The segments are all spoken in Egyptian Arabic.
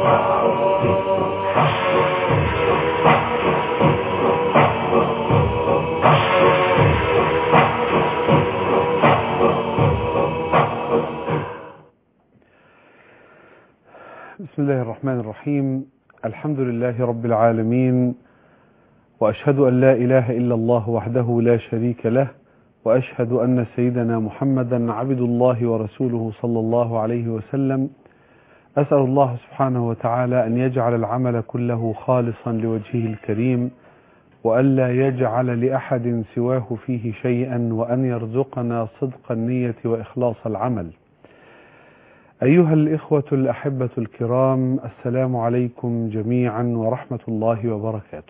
بسم الله الرحمن الرحيم الحمد لله رب العالمين وأشهد أن لا إله إلا الله وحده لا شريك له وأشهد أن سيدنا محمدا عبد الله ورسوله صلى الله عليه وسلم أسأل الله سبحانه وتعالى أن يجعل العمل كله خالصا لوجهه الكريم وألا يجعل لأحد سواه فيه شيئا وأن يرزقنا صدق النية وإخلاص العمل أيها الإخوة الأحبة الكرام السلام عليكم جميعا ورحمة الله وبركاته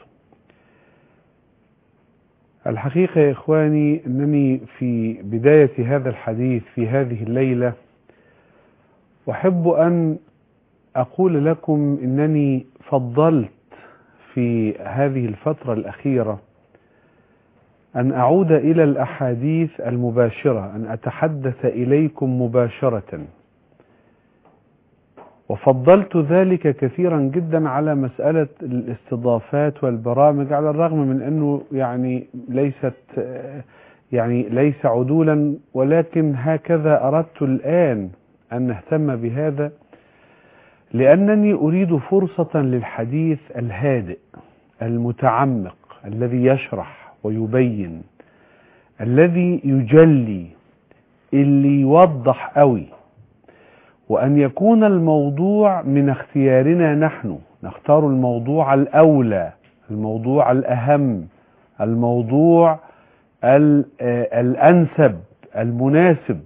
الحقيقة يا إخواني أنني في بداية هذا الحديث في هذه الليلة أحب أن أقول لكم أنني فضلت في هذه الفترة الأخيرة أن أعود إلى الأحاديث المباشرة أن أتحدث إليكم مباشرة وفضلت ذلك كثيرا جدا على مسألة الاستضافات والبرامج على الرغم من أنه يعني ليست يعني ليس عدولا ولكن هكذا أردت الآن أن نهتم بهذا لأنني أريد فرصة للحديث الهادئ المتعمق الذي يشرح ويبين الذي يجلي اللي يوضح قوي وأن يكون الموضوع من اختيارنا نحن نختار الموضوع الأولى الموضوع الأهم الموضوع الأنسب المناسب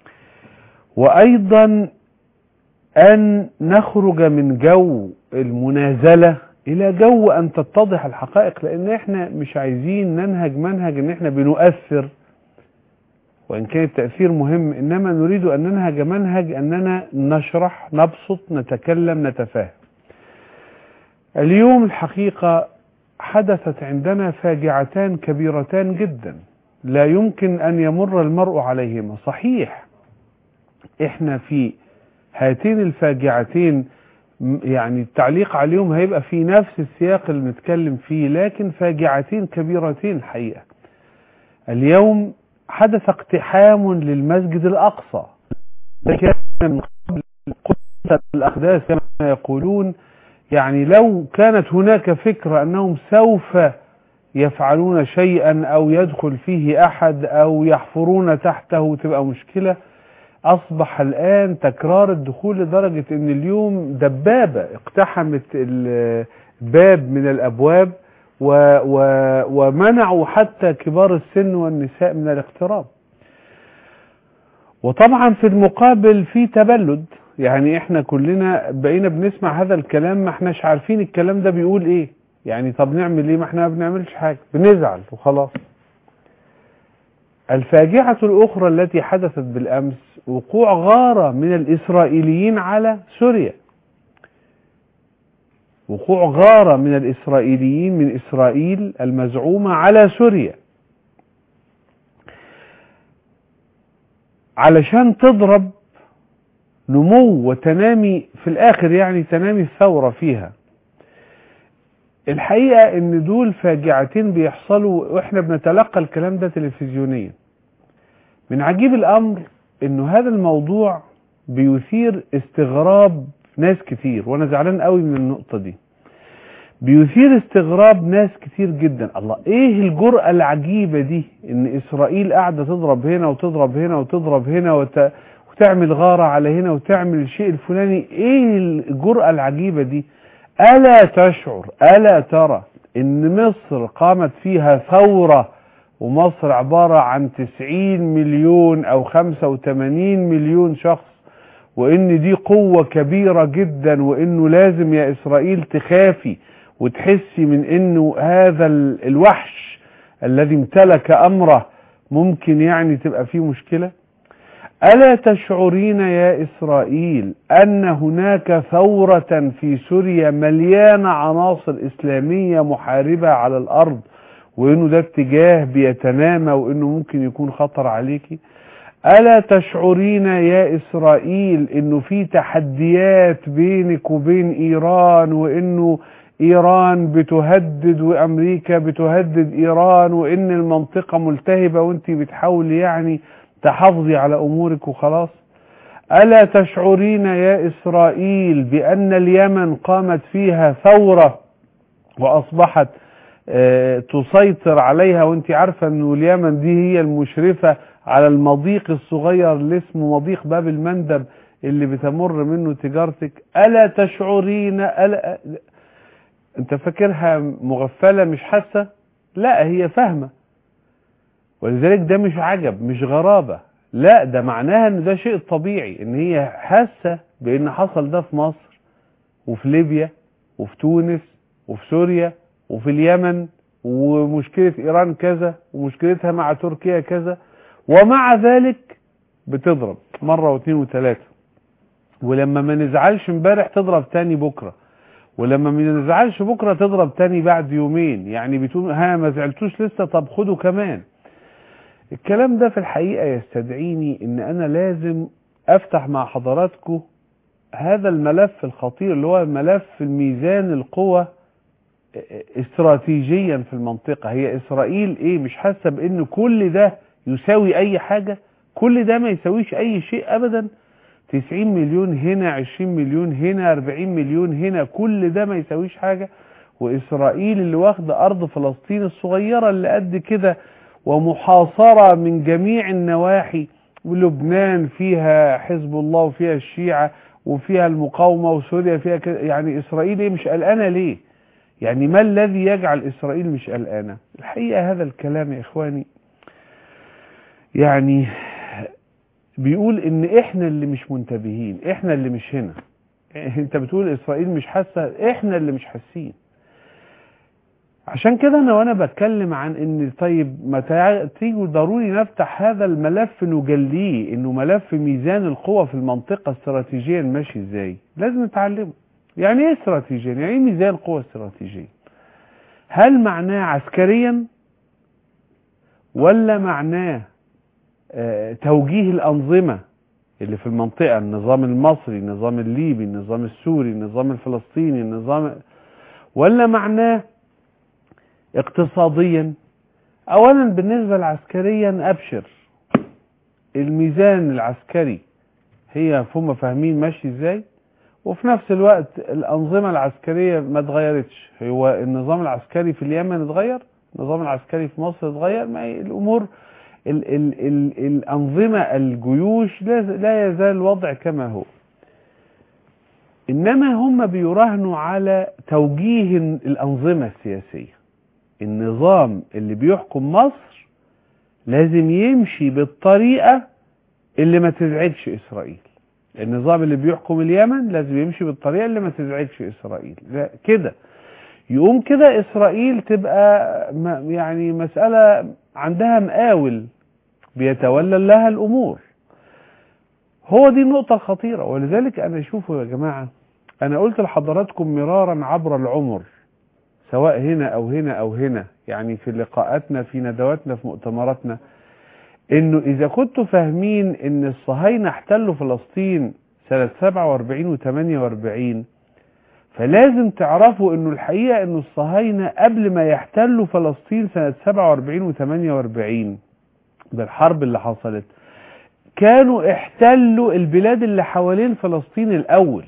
وأيضا أن نخرج من جو المنازلة إلى جو أن تتضح الحقائق لأن إحنا مش عايزين ننهج منهج إن إحنا بنؤثر وإن كان التأثير مهم إنما نريد أن ننهج منهج أننا نشرح نبسط نتكلم نتفاهم اليوم الحقيقة حدثت عندنا فاجعتان كبيرتان جدا لا يمكن أن يمر المرء عليهما صحيح إحنا في هاتين الفاجعتين يعني التعليق عليهم هيبقى في نفس السياق اللي بنتكلم فيه لكن فاجعتين كبيرتين الحقيقة اليوم حدث اقتحام للمسجد الأقصى كان من قبل قدس الأقداس كما يقولون يعني لو كانت هناك فكرة أنهم سوف يفعلون شيئا أو يدخل فيه أحد أو يحفرون تحته تبقى مشكلة أصبح الآن تكرار الدخول لدرجة أن اليوم دبابة اقتحمت الباب من الأبواب و و ومنعوا حتى كبار السن والنساء من الاقتراب وطبعا في المقابل في تبلد يعني احنا كلنا بقينا بنسمع هذا الكلام ما احناش عارفين الكلام ده بيقول ايه يعني طب نعمل ايه ما احنا ما بنعملش حاجة بنزعل وخلاص الفاجعة الأخرى التي حدثت بالأمس وقوع غارة من الإسرائيليين على سوريا وقوع غارة من الإسرائيليين من إسرائيل المزعومة على سوريا علشان تضرب نمو وتنامي في الآخر يعني تنامي الثورة فيها الحقيقة ان دول فاجعتين بيحصلوا واحنا بنتلقى الكلام ده تلفزيونيا من عجيب الامر انه هذا الموضوع بيثير استغراب ناس كتير وانا زعلان قوي من النقطة دي بيثير استغراب ناس كتير جدا الله ايه الجرأة العجيبة دي ان اسرائيل قاعدة تضرب هنا وتضرب هنا وتضرب هنا وت... وتعمل غارة على هنا وتعمل الشيء الفلاني ايه الجرأة العجيبة دي ألا تشعر ألا ترى إن مصر قامت فيها ثورة ومصر عبارة عن 90 مليون أو 85 مليون شخص وإن دي قوة كبيرة جدا وإنه لازم يا إسرائيل تخافي وتحسي من إنه هذا الوحش الذي امتلك أمره ممكن يعني تبقى فيه مشكلة ألا تشعرين يا إسرائيل أن هناك ثورة في سوريا مليانة عناصر إسلامية محاربة على الأرض وإنه ده اتجاه بيتنامى وإنه ممكن يكون خطر عليكي ألا تشعرين يا إسرائيل إنه في تحديات بينك وبين إيران وإنه إيران بتهدد وأمريكا بتهدد إيران وإن المنطقة ملتهبة وإنت بتحاولي يعني تحافظي على أمورك وخلاص ألا تشعرين يا إسرائيل بأن اليمن قامت فيها ثورة وأصبحت آه، تسيطر عليها وانت عارفة أن اليمن دي هي المشرفة على المضيق الصغير اللي اسمه مضيق باب المندب اللي بتمر منه تجارتك ألا تشعرين ألا انت فاكرها مغفلة مش حاسة لا هي فاهمة ولذلك ده مش عجب مش غرابة لا ده معناها ان ده شيء طبيعي ان هي حاسة بان حصل ده في مصر وفي ليبيا وفي تونس وفي سوريا وفي اليمن ومشكلة ايران كذا ومشكلتها مع تركيا كذا ومع ذلك بتضرب مرة واثنين وثلاثة ولما ما نزعلش امبارح تضرب تاني بكرة ولما ما نزعلش بكرة تضرب تاني بعد يومين يعني بتقول ها ما زعلتوش لسه طب خدوا كمان الكلام ده في الحقيقة يستدعيني ان انا لازم افتح مع حضراتكم هذا الملف الخطير اللي هو ملف الميزان القوى استراتيجيا في المنطقة هي اسرائيل ايه مش حاسة بان كل ده يساوي اي حاجة كل ده ما يساويش اي شيء ابدا 90 مليون هنا 20 مليون هنا 40 مليون هنا كل ده ما يساويش حاجة واسرائيل اللي واخدة ارض فلسطين الصغيرة اللي قد كده ومحاصرة من جميع النواحي ولبنان فيها حزب الله وفيها الشيعة وفيها المقاومة وسوريا فيها كده يعني إسرائيل إيه مش قلقانة ليه يعني ما الذي يجعل إسرائيل مش قلقانة الحقيقة هذا الكلام يا إخواني يعني بيقول ان احنا اللي مش منتبهين احنا اللي مش هنا انت بتقول اسرائيل مش حاسه احنا اللي مش حاسين عشان كده انا وانا بتكلم عن ان طيب ما تيجوا ضروري نفتح هذا الملف نجليه انه ملف ميزان القوى في المنطقه استراتيجيا ماشي ازاي لازم نتعلمه يعني ايه استراتيجيا يعني ايه ميزان قوى استراتيجيا هل معناه عسكريا ولا معناه آه توجيه الانظمه اللي في المنطقه النظام المصري النظام الليبي النظام السوري النظام الفلسطيني النظام ولا معناه اقتصاديا اولا بالنسبة العسكريا ابشر الميزان العسكري هي هم فاهمين ماشي ازاي وفي نفس الوقت الانظمة العسكرية ما اتغيرتش هو النظام العسكري في اليمن اتغير النظام العسكري في مصر اتغير ما هي الامور ال ال ال الانظمة الجيوش لا, لا يزال الوضع كما هو انما هم بيراهنوا على توجيه الانظمة السياسية النظام اللي بيحكم مصر لازم يمشي بالطريقة اللي ما تزعجش إسرائيل النظام اللي بيحكم اليمن لازم يمشي بالطريقة اللي ما تزعجش إسرائيل لا كده يقوم كده إسرائيل تبقى يعني مسألة عندها مقاول بيتولى لها الأمور هو دي النقطة الخطيرة ولذلك أنا شوفوا يا جماعة أنا قلت لحضراتكم مرارا عبر العمر سواء هنا او هنا او هنا يعني في لقاءاتنا في ندواتنا في مؤتمراتنا انه اذا كنتوا فاهمين ان الصهاينة احتلوا فلسطين سنة 47 و 48 فلازم تعرفوا انه الحقيقة انه الصهاينة قبل ما يحتلوا فلسطين سنة 47 و 48 بالحرب اللي حصلت كانوا احتلوا البلاد اللي حوالين فلسطين الاول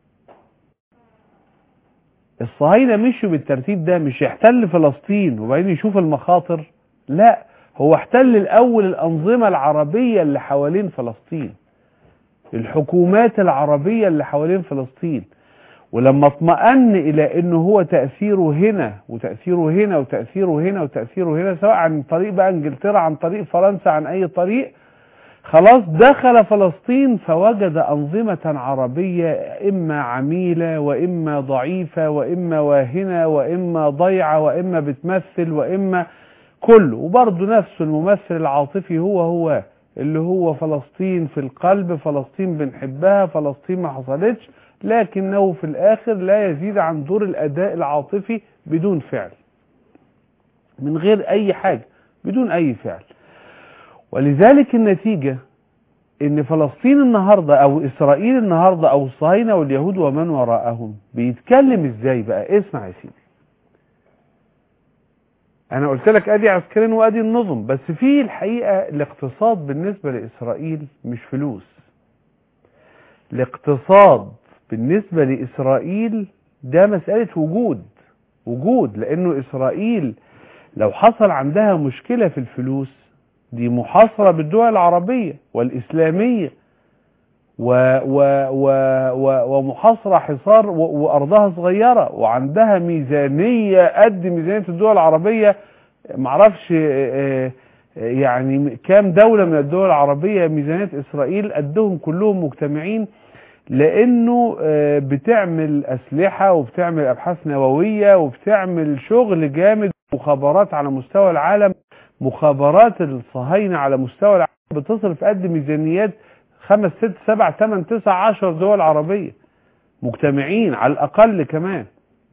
الصهاينة مشوا بالترتيب ده مش يحتل فلسطين وبعدين يشوف المخاطر لا هو احتل الاول الانظمة العربية اللي حوالين فلسطين الحكومات العربية اللي حوالين فلسطين ولما اطمأن الى انه هو تأثيره هنا وتأثيره هنا وتأثيره هنا وتأثيره هنا سواء عن طريق بقى انجلترا عن طريق فرنسا عن اي طريق خلاص دخل فلسطين فوجد أنظمة عربية إما عميلة وإما ضعيفة وإما واهنة وإما ضيعة وإما بتمثل وإما كله وبرضه نفسه الممثل العاطفي هو هو اللي هو فلسطين في القلب فلسطين بنحبها فلسطين ما حصلتش لكنه في الآخر لا يزيد عن دور الأداء العاطفي بدون فعل من غير أي حاجة بدون أي فعل ولذلك النتيجة ان فلسطين النهاردة او اسرائيل النهاردة او الصهاينة واليهود ومن وراءهم بيتكلم ازاي بقى اسمع يا سيدي انا قلت لك ادي عسكرين وادي النظم بس في الحقيقة الاقتصاد بالنسبة لاسرائيل مش فلوس الاقتصاد بالنسبة لاسرائيل ده مسألة وجود وجود لانه اسرائيل لو حصل عندها مشكلة في الفلوس دي محاصرة بالدول العربية والإسلامية و و و و ومحاصرة حصار و وأرضها صغيرة وعندها ميزانية قد ميزانية الدول العربية معرفش يعني كام دولة من الدول العربية ميزانية إسرائيل قدهم كلهم مجتمعين لأنه بتعمل أسلحة وبتعمل أبحاث نووية وبتعمل شغل جامد مخابرات على مستوى العالم مخابرات الصهاينة على مستوى العالم بتصرف قد ميزانيات خمس ست سبع ثمان تسع عشر دول عربية مجتمعين على الأقل كمان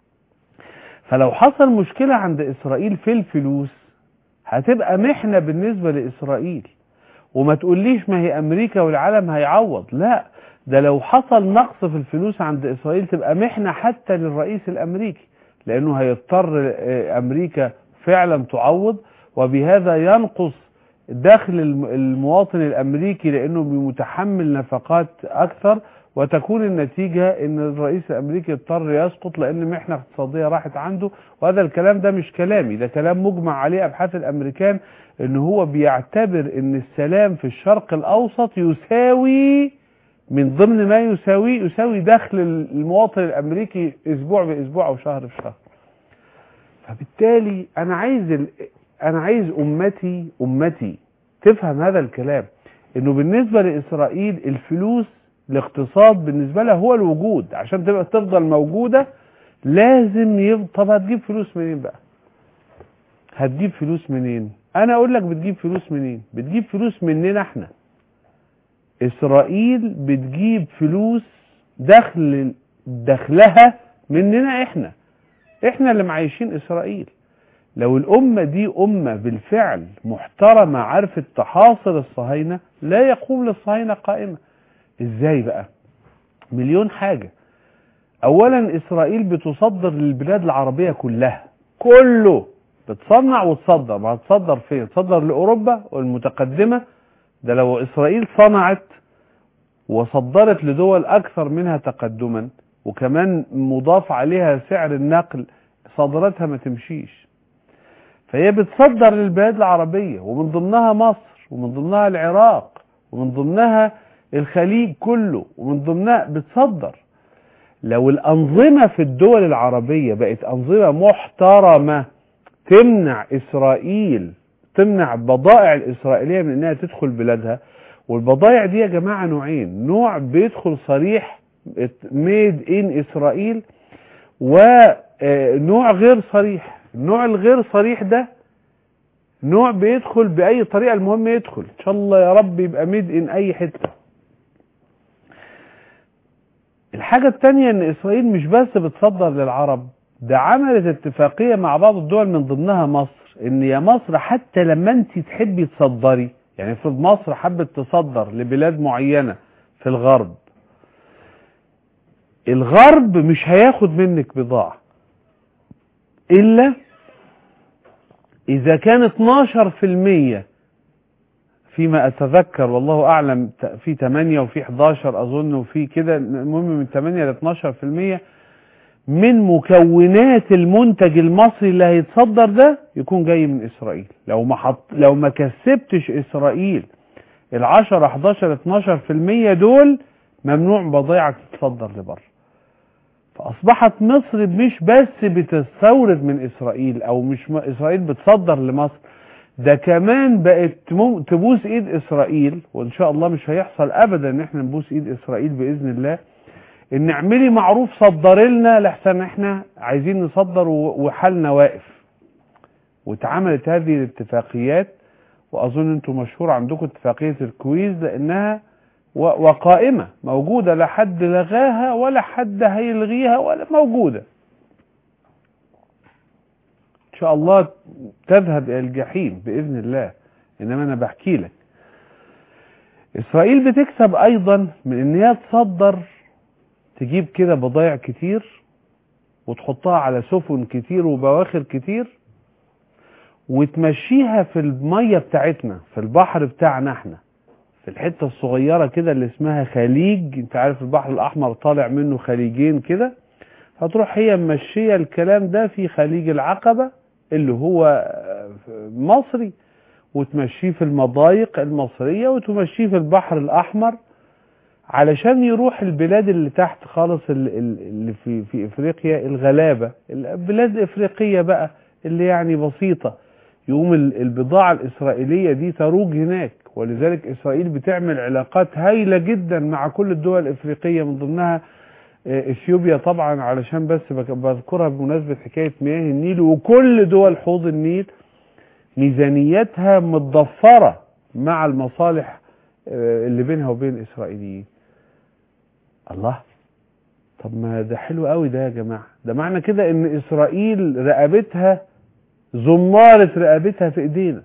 فلو حصل مشكلة عند إسرائيل في الفلوس هتبقى محنة بالنسبة لإسرائيل وما تقوليش ما هي أمريكا والعالم هيعوض لا ده لو حصل نقص في الفلوس عند إسرائيل تبقى محنة حتى للرئيس الأمريكي لأنه هيضطر أمريكا فعلا تعوض وبهذا ينقص دخل المواطن الامريكي لانه متحمل نفقات اكثر وتكون النتيجة ان الرئيس الامريكي اضطر يسقط لان محنة اقتصادية راحت عنده وهذا الكلام ده مش كلامي ده كلام مجمع عليه ابحاث الامريكان ان هو بيعتبر ان السلام في الشرق الاوسط يساوي من ضمن ما يساوي يساوي دخل المواطن الامريكي اسبوع باسبوع او شهر بشهر فبالتالي انا عايز ال... انا عايز امتي امتي تفهم هذا الكلام انه بالنسبة لاسرائيل الفلوس الاقتصاد بالنسبة لها هو الوجود عشان تبقى تفضل موجودة لازم يف... طب هتجيب فلوس منين بقى هتجيب فلوس منين انا اقول لك بتجيب فلوس منين بتجيب فلوس مننا احنا اسرائيل بتجيب فلوس دخل دخلها مننا احنا احنا اللي معايشين اسرائيل لو الأمة دي أمة بالفعل محترمة عرفت تحاصر الصهاينة لا يقوم للصهاينة قائمة ازاي بقى مليون حاجة اولا اسرائيل بتصدر للبلاد العربية كلها كله بتصنع وتصدر ما هتصدر فين تصدر لاوروبا والمتقدمة ده لو اسرائيل صنعت وصدرت لدول اكثر منها تقدما وكمان مضاف عليها سعر النقل صادراتها ما تمشيش فهي بتصدر للبلاد العربية ومن ضمنها مصر ومن ضمنها العراق ومن ضمنها الخليج كله ومن ضمنها بتصدر لو الأنظمة في الدول العربية بقت أنظمة محترمة تمنع إسرائيل تمنع البضائع الإسرائيلية من أنها تدخل بلادها والبضائع دي يا جماعة نوعين نوع بيدخل صريح ميد ان إسرائيل ونوع غير صريح النوع الغير صريح ده نوع بيدخل بأي طريقة المهم يدخل إن شاء الله يا رب يبقى ميد ان أي حتة الحاجة التانية ان إسرائيل مش بس بتصدر للعرب ده عملت اتفاقية مع بعض الدول من ضمنها مصر ان يا مصر حتى لما انت تحبي تصدري يعني افرض مصر حبت تصدر لبلاد معينة في الغرب الغرب مش هياخد منك بضاعة الا اذا كان 12% فيما اتذكر والله اعلم في 8 وفي 11 اظن وفي كده المهم من 8 ل 12% من مكونات المنتج المصري اللي هيتصدر ده يكون جاي من اسرائيل لو ما حط لو ما كسبتش اسرائيل ال 10 11 12% دول ممنوع بضائعك تتصدر لبره فاصبحت مصر مش بس بتستورد من اسرائيل او مش اسرائيل بتصدر لمصر ده كمان بقت تبوس ايد اسرائيل وان شاء الله مش هيحصل ابدا ان احنا نبوس ايد اسرائيل باذن الله ان اعملي معروف صدر لنا لحسن احنا عايزين نصدر وحالنا واقف واتعملت هذه الاتفاقيات واظن انتم مشهور عندكم اتفاقية الكويز لانها وقائمة موجودة لا حد لغاها ولا حد هيلغيها ولا موجودة ان شاء الله تذهب الى الجحيم باذن الله انما انا بحكي لك اسرائيل بتكسب ايضا من ان هي تصدر تجيب كده بضائع كتير وتحطها على سفن كتير وبواخر كتير وتمشيها في المية بتاعتنا في البحر بتاعنا احنا في الحتة الصغيرة كده اللي اسمها خليج انت عارف البحر الاحمر طالع منه خليجين كده هتروح هي ممشية الكلام ده في خليج العقبة اللي هو مصري وتمشيه في المضايق المصرية وتمشيه في البحر الأحمر علشان يروح البلاد اللي تحت خالص اللي في, في إفريقيا الغلابة البلاد الإفريقية بقى اللي يعني بسيطة يقوم البضاعة الإسرائيلية دي تروج هناك ولذلك إسرائيل بتعمل علاقات هايلة جدا مع كل الدول الإفريقية من ضمنها اثيوبيا طبعا علشان بس بذكرها بمناسبة حكاية مياه النيل وكل دول حوض النيل ميزانيتها متضفرة مع المصالح اللي بينها وبين الاسرائيليين الله طب ما ده حلو قوي ده يا جماعة ده معنى كده ان اسرائيل رقبتها زمارة رقبتها في ايدينا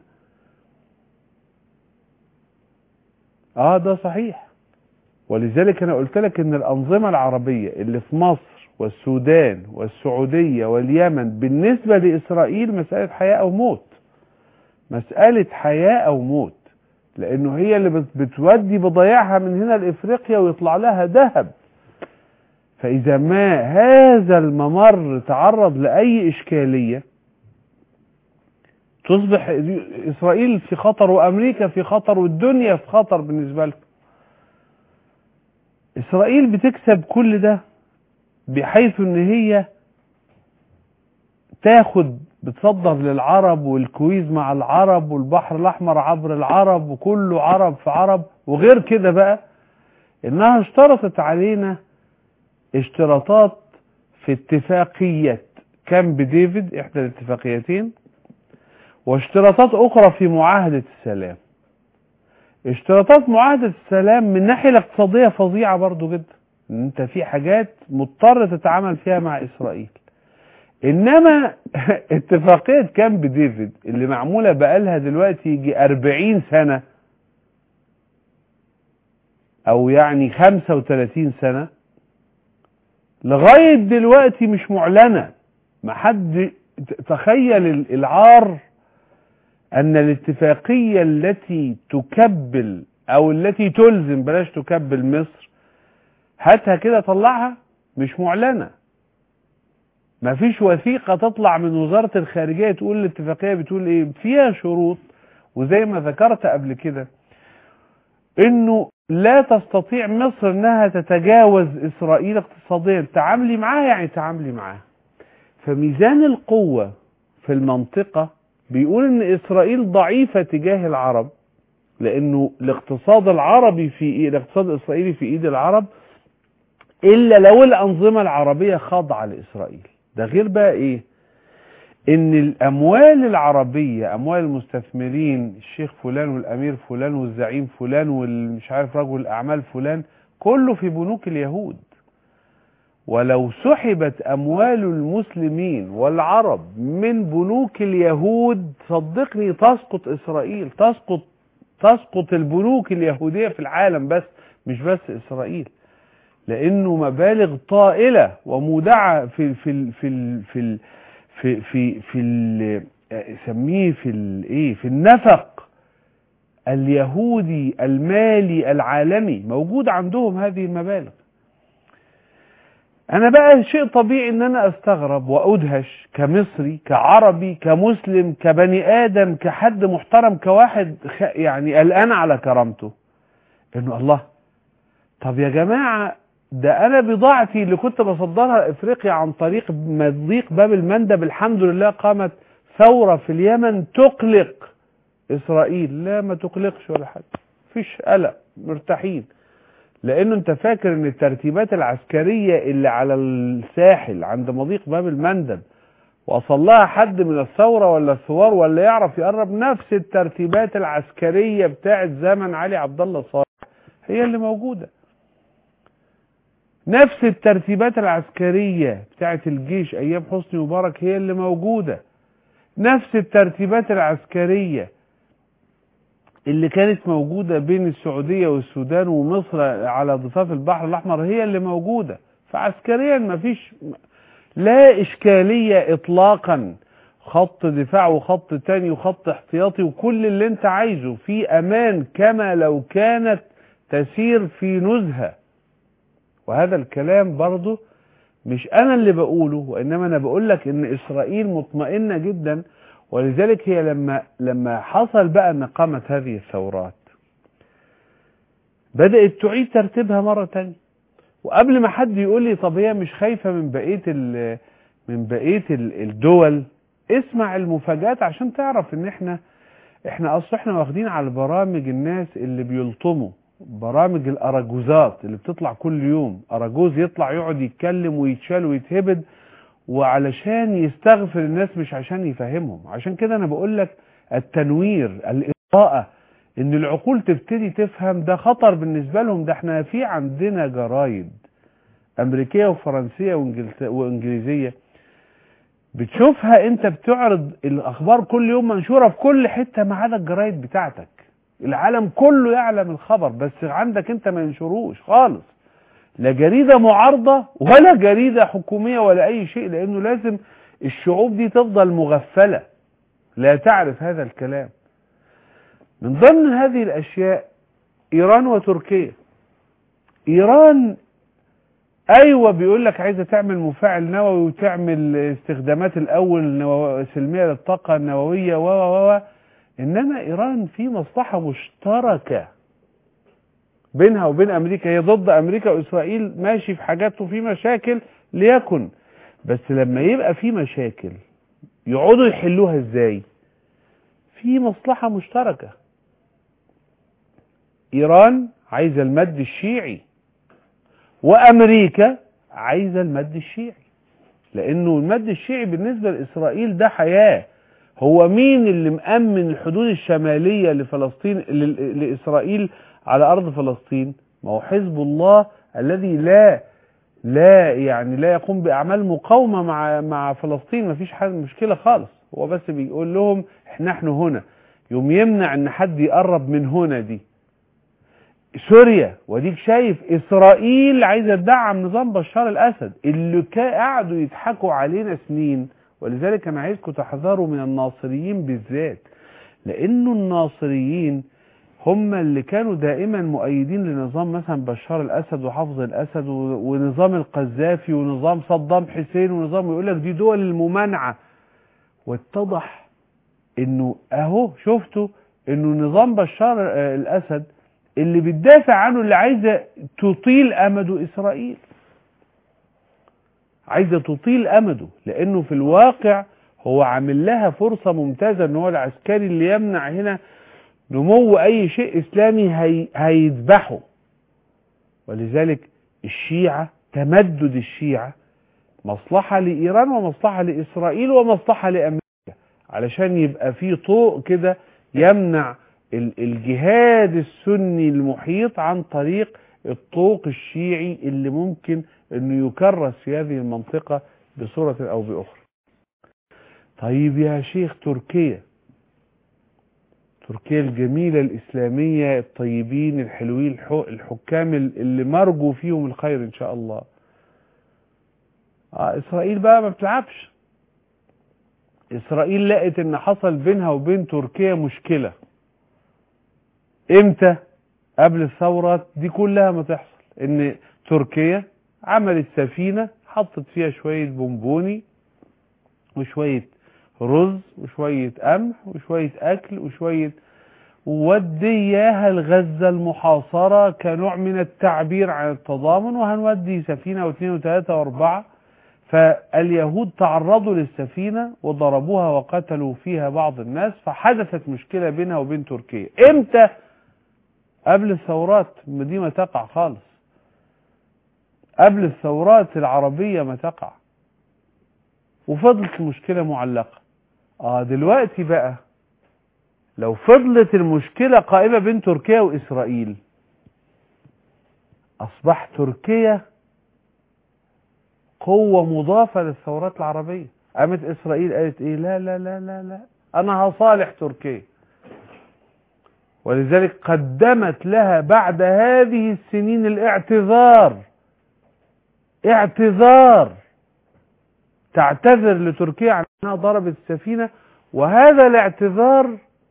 اه ده صحيح ولذلك انا قلت لك ان الانظمة العربية اللي في مصر والسودان والسعودية واليمن بالنسبة لاسرائيل مسألة حياة او موت مسألة حياة او موت لانه هي اللي بتودي بضياعها من هنا لافريقيا ويطلع لها ذهب فاذا ما هذا الممر تعرض لاي اشكالية تصبح اسرائيل في خطر وامريكا في خطر والدنيا في خطر بالنسبة لهم اسرائيل بتكسب كل ده بحيث ان هي تاخد بتصدر للعرب والكويز مع العرب والبحر الاحمر عبر العرب وكله عرب في عرب وغير كده بقى انها اشترطت علينا اشتراطات في اتفاقية كامب ديفيد احدى الاتفاقيتين واشتراطات اخرى في معاهدة السلام اشتراطات معاهدة السلام من الناحية الاقتصادية فظيعة برضو جدا ان انت في حاجات مضطر تتعامل فيها مع اسرائيل انما اتفاقية كامب ديفيد اللي معمولة بقالها دلوقتي يجي اربعين سنة او يعني خمسة وتلاتين سنة لغاية دلوقتي مش معلنة ما حد تخيل العار ان الاتفاقية التي تكبل او التي تلزم بلاش تكبل مصر هاتها كده طلعها مش معلنة مفيش وثيقة تطلع من وزارة الخارجية تقول الاتفاقية بتقول ايه فيها شروط وزي ما ذكرت قبل كده انه لا تستطيع مصر انها تتجاوز اسرائيل اقتصاديا تعاملي معاها يعني تعاملي معاها فميزان القوة في المنطقة بيقول ان اسرائيل ضعيفة تجاه العرب لانه الاقتصاد العربي في ايه الاقتصاد الاسرائيلي في ايد العرب الا لو الانظمة العربية خاضعة لاسرائيل ده غير بقى ايه ان الاموال العربية اموال المستثمرين الشيخ فلان والامير فلان والزعيم فلان والمش عارف رجل الاعمال فلان كله في بنوك اليهود ولو سحبت اموال المسلمين والعرب من بنوك اليهود صدقني تسقط اسرائيل تسقط تسقط البنوك اليهودية في العالم بس مش بس اسرائيل لانه مبالغ طائلة ومودعة في في في في في في في ال سميه في الايه في النفق اليهودي المالي العالمي موجود عندهم هذه المبالغ انا بقى شيء طبيعي ان انا استغرب وادهش كمصري كعربي كمسلم كبني ادم كحد محترم كواحد يعني قلقان على كرامته انه الله طب يا جماعه ده انا بضاعتي اللي كنت بصدرها افريقيا عن طريق مضيق باب المندب الحمد لله قامت ثورة في اليمن تقلق اسرائيل لا ما تقلقش ولا حاجة مفيش قلق مرتاحين لانه انت فاكر ان الترتيبات العسكرية اللي على الساحل عند مضيق باب المندب وصل لها حد من الثورة ولا الثوار ولا يعرف يقرب نفس الترتيبات العسكرية بتاعت زمن علي عبد الله صالح هي اللي موجوده نفس الترتيبات العسكرية بتاعت الجيش ايام حسني مبارك هي اللي موجودة نفس الترتيبات العسكرية اللي كانت موجودة بين السعودية والسودان ومصر على ضفاف البحر الأحمر هي اللي موجودة فعسكريا مفيش لا إشكالية إطلاقا خط دفاع وخط تاني وخط احتياطي وكل اللي انت عايزه في أمان كما لو كانت تسير في نزهة وهذا الكلام برضه مش أنا اللي بقوله وإنما أنا بقول لك إن إسرائيل مطمئنة جدا ولذلك هي لما لما حصل بقى ان قامت هذه الثورات بدأت تعيد ترتيبها مرة تانية وقبل ما حد يقول لي طب هي مش خايفة من بقية من بقية الدول اسمع المفاجآت عشان تعرف ان احنا احنا اصل احنا واخدين على برامج الناس اللي بيلطموا برامج الاراجوزات اللي بتطلع كل يوم اراجوز يطلع يقعد يتكلم ويتشال ويتهبد وعلشان يستغفر الناس مش عشان يفهمهم عشان كده انا بقول لك التنوير الاضاءه ان العقول تبتدي تفهم ده خطر بالنسبه لهم ده احنا في عندنا جرايد امريكيه وفرنسيه وانجليزيه بتشوفها انت بتعرض الاخبار كل يوم منشوره في كل حته ما عدا الجرايد بتاعتك العالم كله يعلم الخبر بس عندك انت ما ينشروش خالص لا جريدة معارضة ولا جريدة حكومية ولا أي شيء لأنه لازم الشعوب دي تفضل مغفلة لا تعرف هذا الكلام من ضمن هذه الأشياء إيران وتركيا إيران أيوة بيقول لك عايزة تعمل مفاعل نووي وتعمل استخدامات الأول سلمية للطاقة النووية و و إنما إيران في مصلحة مشتركة بينها وبين امريكا هي ضد امريكا واسرائيل ماشي في حاجات وفي مشاكل ليكن بس لما يبقى في مشاكل يقعدوا يحلوها ازاي في مصلحة مشتركة ايران عايزة المد الشيعي وامريكا عايزة المد الشيعي لانه المد الشيعي بالنسبة لاسرائيل ده حياة هو مين اللي مأمن الحدود الشمالية لفلسطين لإسرائيل على أرض فلسطين ما هو حزب الله الذي لا لا يعني لا يقوم بأعمال مقاومة مع مع فلسطين ما فيش حاجة مشكلة خالص هو بس بيقول لهم نحن هنا يوم يمنع ان حد يقرب من هنا دي سوريا وديك شايف اسرائيل عايزه تدعم نظام بشار الاسد اللي قعدوا يضحكوا علينا سنين ولذلك انا عايزكم تحذروا من الناصريين بالذات لانه الناصريين هم اللي كانوا دائما مؤيدين لنظام مثلا بشار الاسد وحافظ الاسد ونظام القذافي ونظام صدام حسين ونظام يقول لك دي دول الممانعه واتضح انه اهو شفتوا انه نظام بشار الاسد اللي بتدافع عنه اللي عايزه تطيل امده اسرائيل عايزه تطيل امده لانه في الواقع هو عامل لها فرصه ممتازه ان هو العسكري اللي يمنع هنا نمو اي شيء اسلامي هي هيذبحه ولذلك الشيعة تمدد الشيعة مصلحة لإيران ومصلحة لإسرائيل ومصلحة لأمريكا علشان يبقى في طوق كده يمنع الجهاد السني المحيط عن طريق الطوق الشيعي اللي ممكن انه يكرس في هذه المنطقة بصورة او باخرى طيب يا شيخ تركيا تركيا الجميلة الإسلامية الطيبين الحلوين الحكام اللي مرجو فيهم الخير إن شاء الله آه إسرائيل بقى ما بتلعبش إسرائيل لقت إن حصل بينها وبين تركيا مشكلة إمتى قبل الثورات دي كلها ما تحصل إن تركيا عملت سفينة حطت فيها شوية بونبوني وشوية رز وشوية قمح وشوية أكل وشوية ودياها لغزة المحاصرة كنوع من التعبير عن التضامن وهنودي سفينة واثنين وثلاثة واربعة فاليهود تعرضوا للسفينة وضربوها وقتلوا فيها بعض الناس فحدثت مشكلة بينها وبين تركيا امتى قبل الثورات دي ما تقع خالص قبل الثورات العربية ما تقع وفضلت المشكلة معلقة اه دلوقتي بقى لو فضلت المشكلة قائمة بين تركيا وإسرائيل أصبح تركيا قوة مضافة للثورات العربية قامت إسرائيل قالت إيه لا لا لا لا لا أنا هصالح تركيا ولذلك قدمت لها بعد هذه السنين الاعتذار اعتذار تعتذر لتركيا عن انها ضربت السفينة وهذا الاعتذار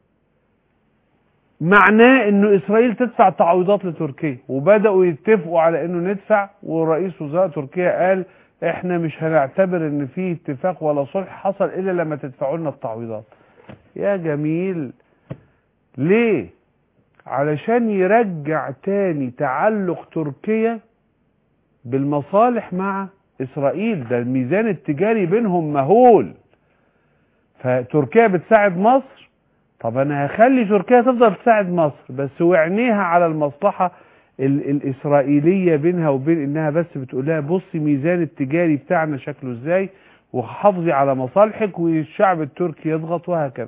معناه انه اسرائيل تدفع تعويضات لتركيا وبدأوا يتفقوا على انه ندفع ورئيس وزراء تركيا قال احنا مش هنعتبر ان في اتفاق ولا صلح حصل الا لما تدفعوا لنا التعويضات يا جميل ليه علشان يرجع تاني تعلق تركيا بالمصالح مع اسرائيل ده الميزان التجاري بينهم مهول فتركيا بتساعد مصر طب انا هخلي تركيا تفضل تساعد مصر بس وعينيها على المصلحة ال الاسرائيلية بينها وبين انها بس بتقول لها بصي ميزان التجاري بتاعنا شكله ازاي وحافظي على مصالحك والشعب التركي يضغط وهكذا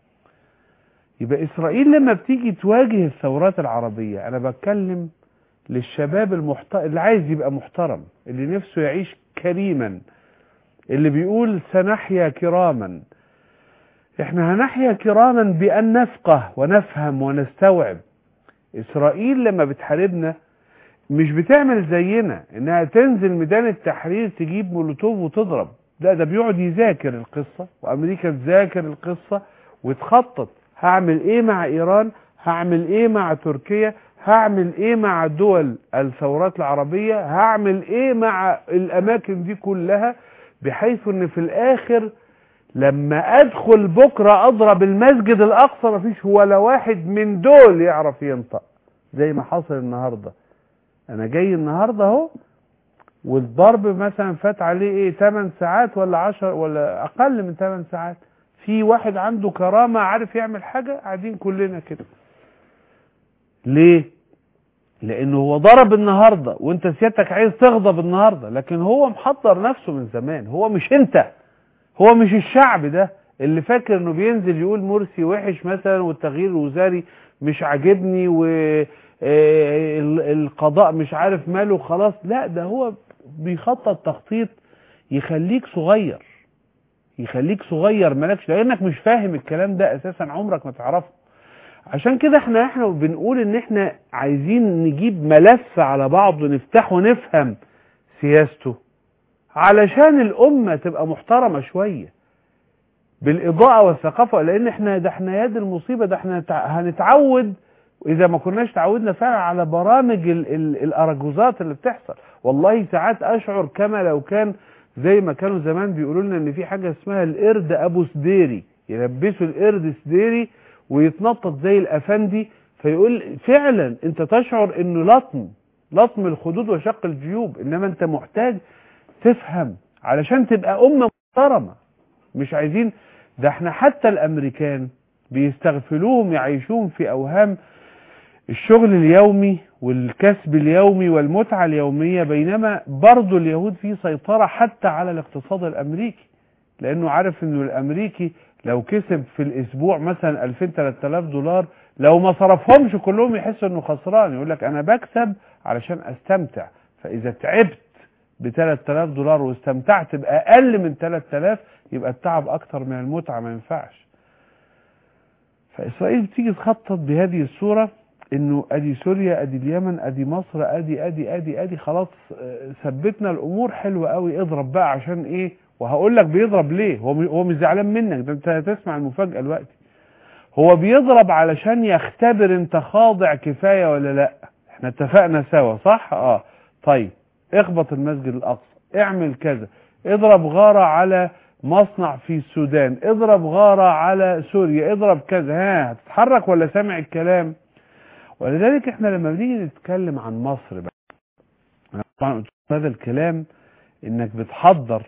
يبقى اسرائيل لما بتيجي تواجه الثورات العربية انا بتكلم للشباب المحترم اللي عايز يبقى محترم اللي نفسه يعيش كريما اللي بيقول سنحيا كراما احنا هنحيا كراما بان نفقه ونفهم ونستوعب اسرائيل لما بتحاربنا مش بتعمل زينا انها تنزل ميدان التحرير تجيب مولوتوف وتضرب لا ده بيقعد يذاكر القصة وامريكا تذاكر القصة وتخطط هعمل ايه مع ايران هعمل ايه مع تركيا هعمل ايه مع دول الثورات العربية هعمل ايه مع الاماكن دي كلها بحيث ان في الاخر لما ادخل بكرة اضرب المسجد الاقصى مفيش ولا واحد من دول يعرف ينطق زي ما حصل النهاردة انا جاي النهاردة اهو والضرب مثلا فات عليه ايه 8 ساعات ولا 10 ولا اقل من 8 ساعات في واحد عنده كرامة عارف يعمل حاجة قاعدين كلنا كده ليه لانه هو ضرب النهاردة وانت سيادتك عايز تغضب النهاردة لكن هو محضر نفسه من زمان هو مش انت هو مش الشعب ده اللي فاكر انه بينزل يقول مرسي وحش مثلا والتغيير الوزاري مش عاجبني والقضاء مش عارف ماله خلاص لا ده هو بيخطط تخطيط يخليك صغير يخليك صغير مالكش لانك مش فاهم الكلام ده اساسا عمرك ما تعرفه عشان كده احنا احنا بنقول ان احنا عايزين نجيب ملف على بعض ونفتحه ونفهم سياسته علشان الامة تبقى محترمة شوية بالاضاءة والثقافة لان احنا ده احنا يد المصيبة ده احنا هنتعود اذا ما كناش تعودنا فعلا على برامج ال ال الاراجوزات اللي بتحصل والله ساعات اشعر كما لو كان زي ما كانوا زمان بيقولوا لنا ان في حاجة اسمها القرد ابو سديري يلبسوا القرد سديري ويتنطط زي الافندي فيقول فعلا انت تشعر انه لطم لطم الخدود وشق الجيوب انما انت محتاج تفهم علشان تبقى امة محترمة مش عايزين ده احنا حتى الامريكان بيستغفلوهم يعيشوهم في اوهام الشغل اليومي والكسب اليومي والمتعة اليومية بينما برضو اليهود في سيطرة حتى على الاقتصاد الامريكي لانه عارف انه الامريكي لو كسب في الاسبوع مثلا 2000 3000 دولار لو ما صرفهمش كلهم يحس انه خسران يقول لك انا بكسب علشان استمتع فاذا تعبت ب 3000 دولار واستمتعت باقل من 3000 يبقى التعب اكتر من المتعه ما ينفعش فاسرائيل بتيجي تخطط بهذه الصوره انه ادي سوريا ادي اليمن ادي مصر ادي ادي ادي ادي خلاص ثبتنا الامور حلوه قوي اضرب بقى عشان ايه وهقول لك بيضرب ليه هو هو مش زعلان منك ده انت هتسمع المفاجاه دلوقتي هو بيضرب علشان يختبر انت خاضع كفايه ولا لا احنا اتفقنا سوا صح اه طيب اخبط المسجد الاقصى اعمل كذا اضرب غاره على مصنع في السودان اضرب غاره على سوريا اضرب كذا ها هتتحرك ولا سامع الكلام ولذلك احنا لما بنيجي نتكلم عن مصر بقى انا طبعا قلت هذا الكلام انك بتحضر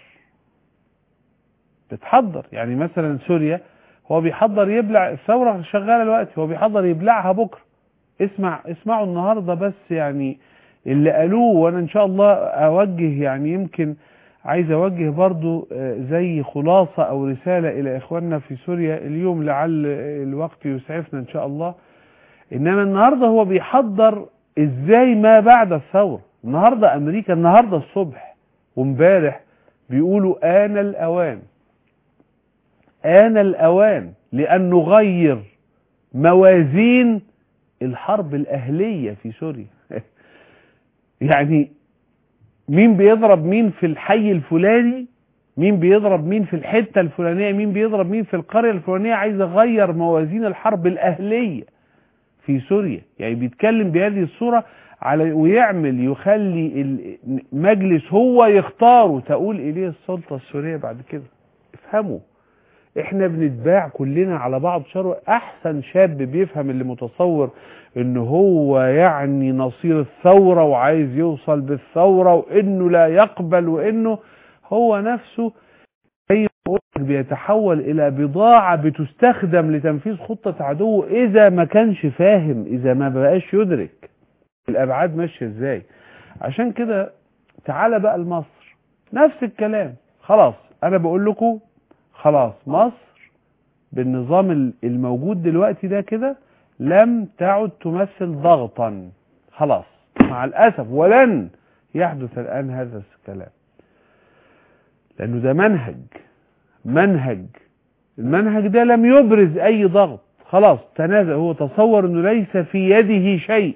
بتحضر يعني مثلا سوريا هو بيحضر يبلع الثورة شغالة دلوقتي هو بيحضر يبلعها بكرة اسمع اسمعوا النهاردة بس يعني اللي قالوه وانا ان شاء الله اوجه يعني يمكن عايز اوجه برضو زي خلاصة او رسالة الى اخواننا في سوريا اليوم لعل الوقت يسعفنا ان شاء الله انما النهاردة هو بيحضر ازاي ما بعد الثورة النهاردة امريكا النهاردة الصبح وامبارح بيقولوا آن الأوان آن الأوان لأن نغير موازين الحرب الأهلية في سوريا يعني مين بيضرب مين في الحي الفلاني مين بيضرب مين في الحتة الفلانية مين بيضرب مين في القرية الفلانية عايز يغير موازين الحرب الأهلية في سوريا يعني بيتكلم بهذه الصورة على ويعمل يخلي المجلس هو يختاره تقول إليه السلطة السورية بعد كده افهموا احنا بنتباع كلنا على بعض شر احسن شاب بيفهم اللي متصور ان هو يعني نصير الثورة وعايز يوصل بالثورة وانه لا يقبل وانه هو نفسه زي بيتحول الى بضاعة بتستخدم لتنفيذ خطة عدو اذا ما كانش فاهم اذا ما بقاش يدرك الابعاد ماشية ازاي عشان كده تعالى بقى لمصر نفس الكلام خلاص انا بقول لكم خلاص مصر بالنظام الموجود دلوقتي ده كده لم تعد تمثل ضغطا خلاص مع الأسف ولن يحدث الآن هذا الكلام لأنه ده منهج منهج المنهج ده لم يبرز أي ضغط خلاص تنازل هو تصور أنه ليس في يده شيء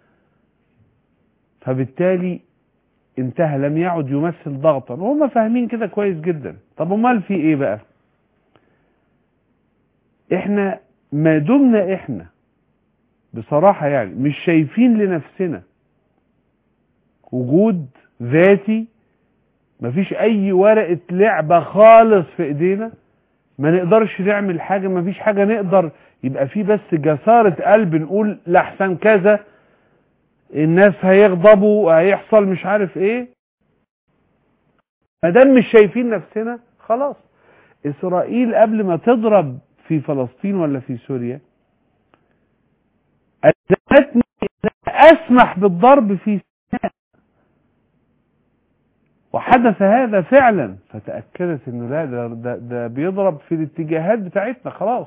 فبالتالي انتهى لم يعد يمثل ضغطا وهم فاهمين كده كويس جدا طب امال في ايه بقى احنا ما دمنا احنا بصراحة يعني مش شايفين لنفسنا وجود ذاتي مفيش اي ورقة لعبة خالص في ايدينا ما نقدرش نعمل حاجة مفيش حاجة نقدر يبقى في بس جسارة قلب نقول لحسن كذا الناس هيغضبوا هيحصل مش عارف ايه ما دام مش شايفين نفسنا خلاص اسرائيل قبل ما تضرب في فلسطين ولا في سوريا أدتني أسمح بالضرب في سيناء وحدث هذا فعلا فتأكدت انه لا ده, ده, ده بيضرب في الاتجاهات بتاعتنا خلاص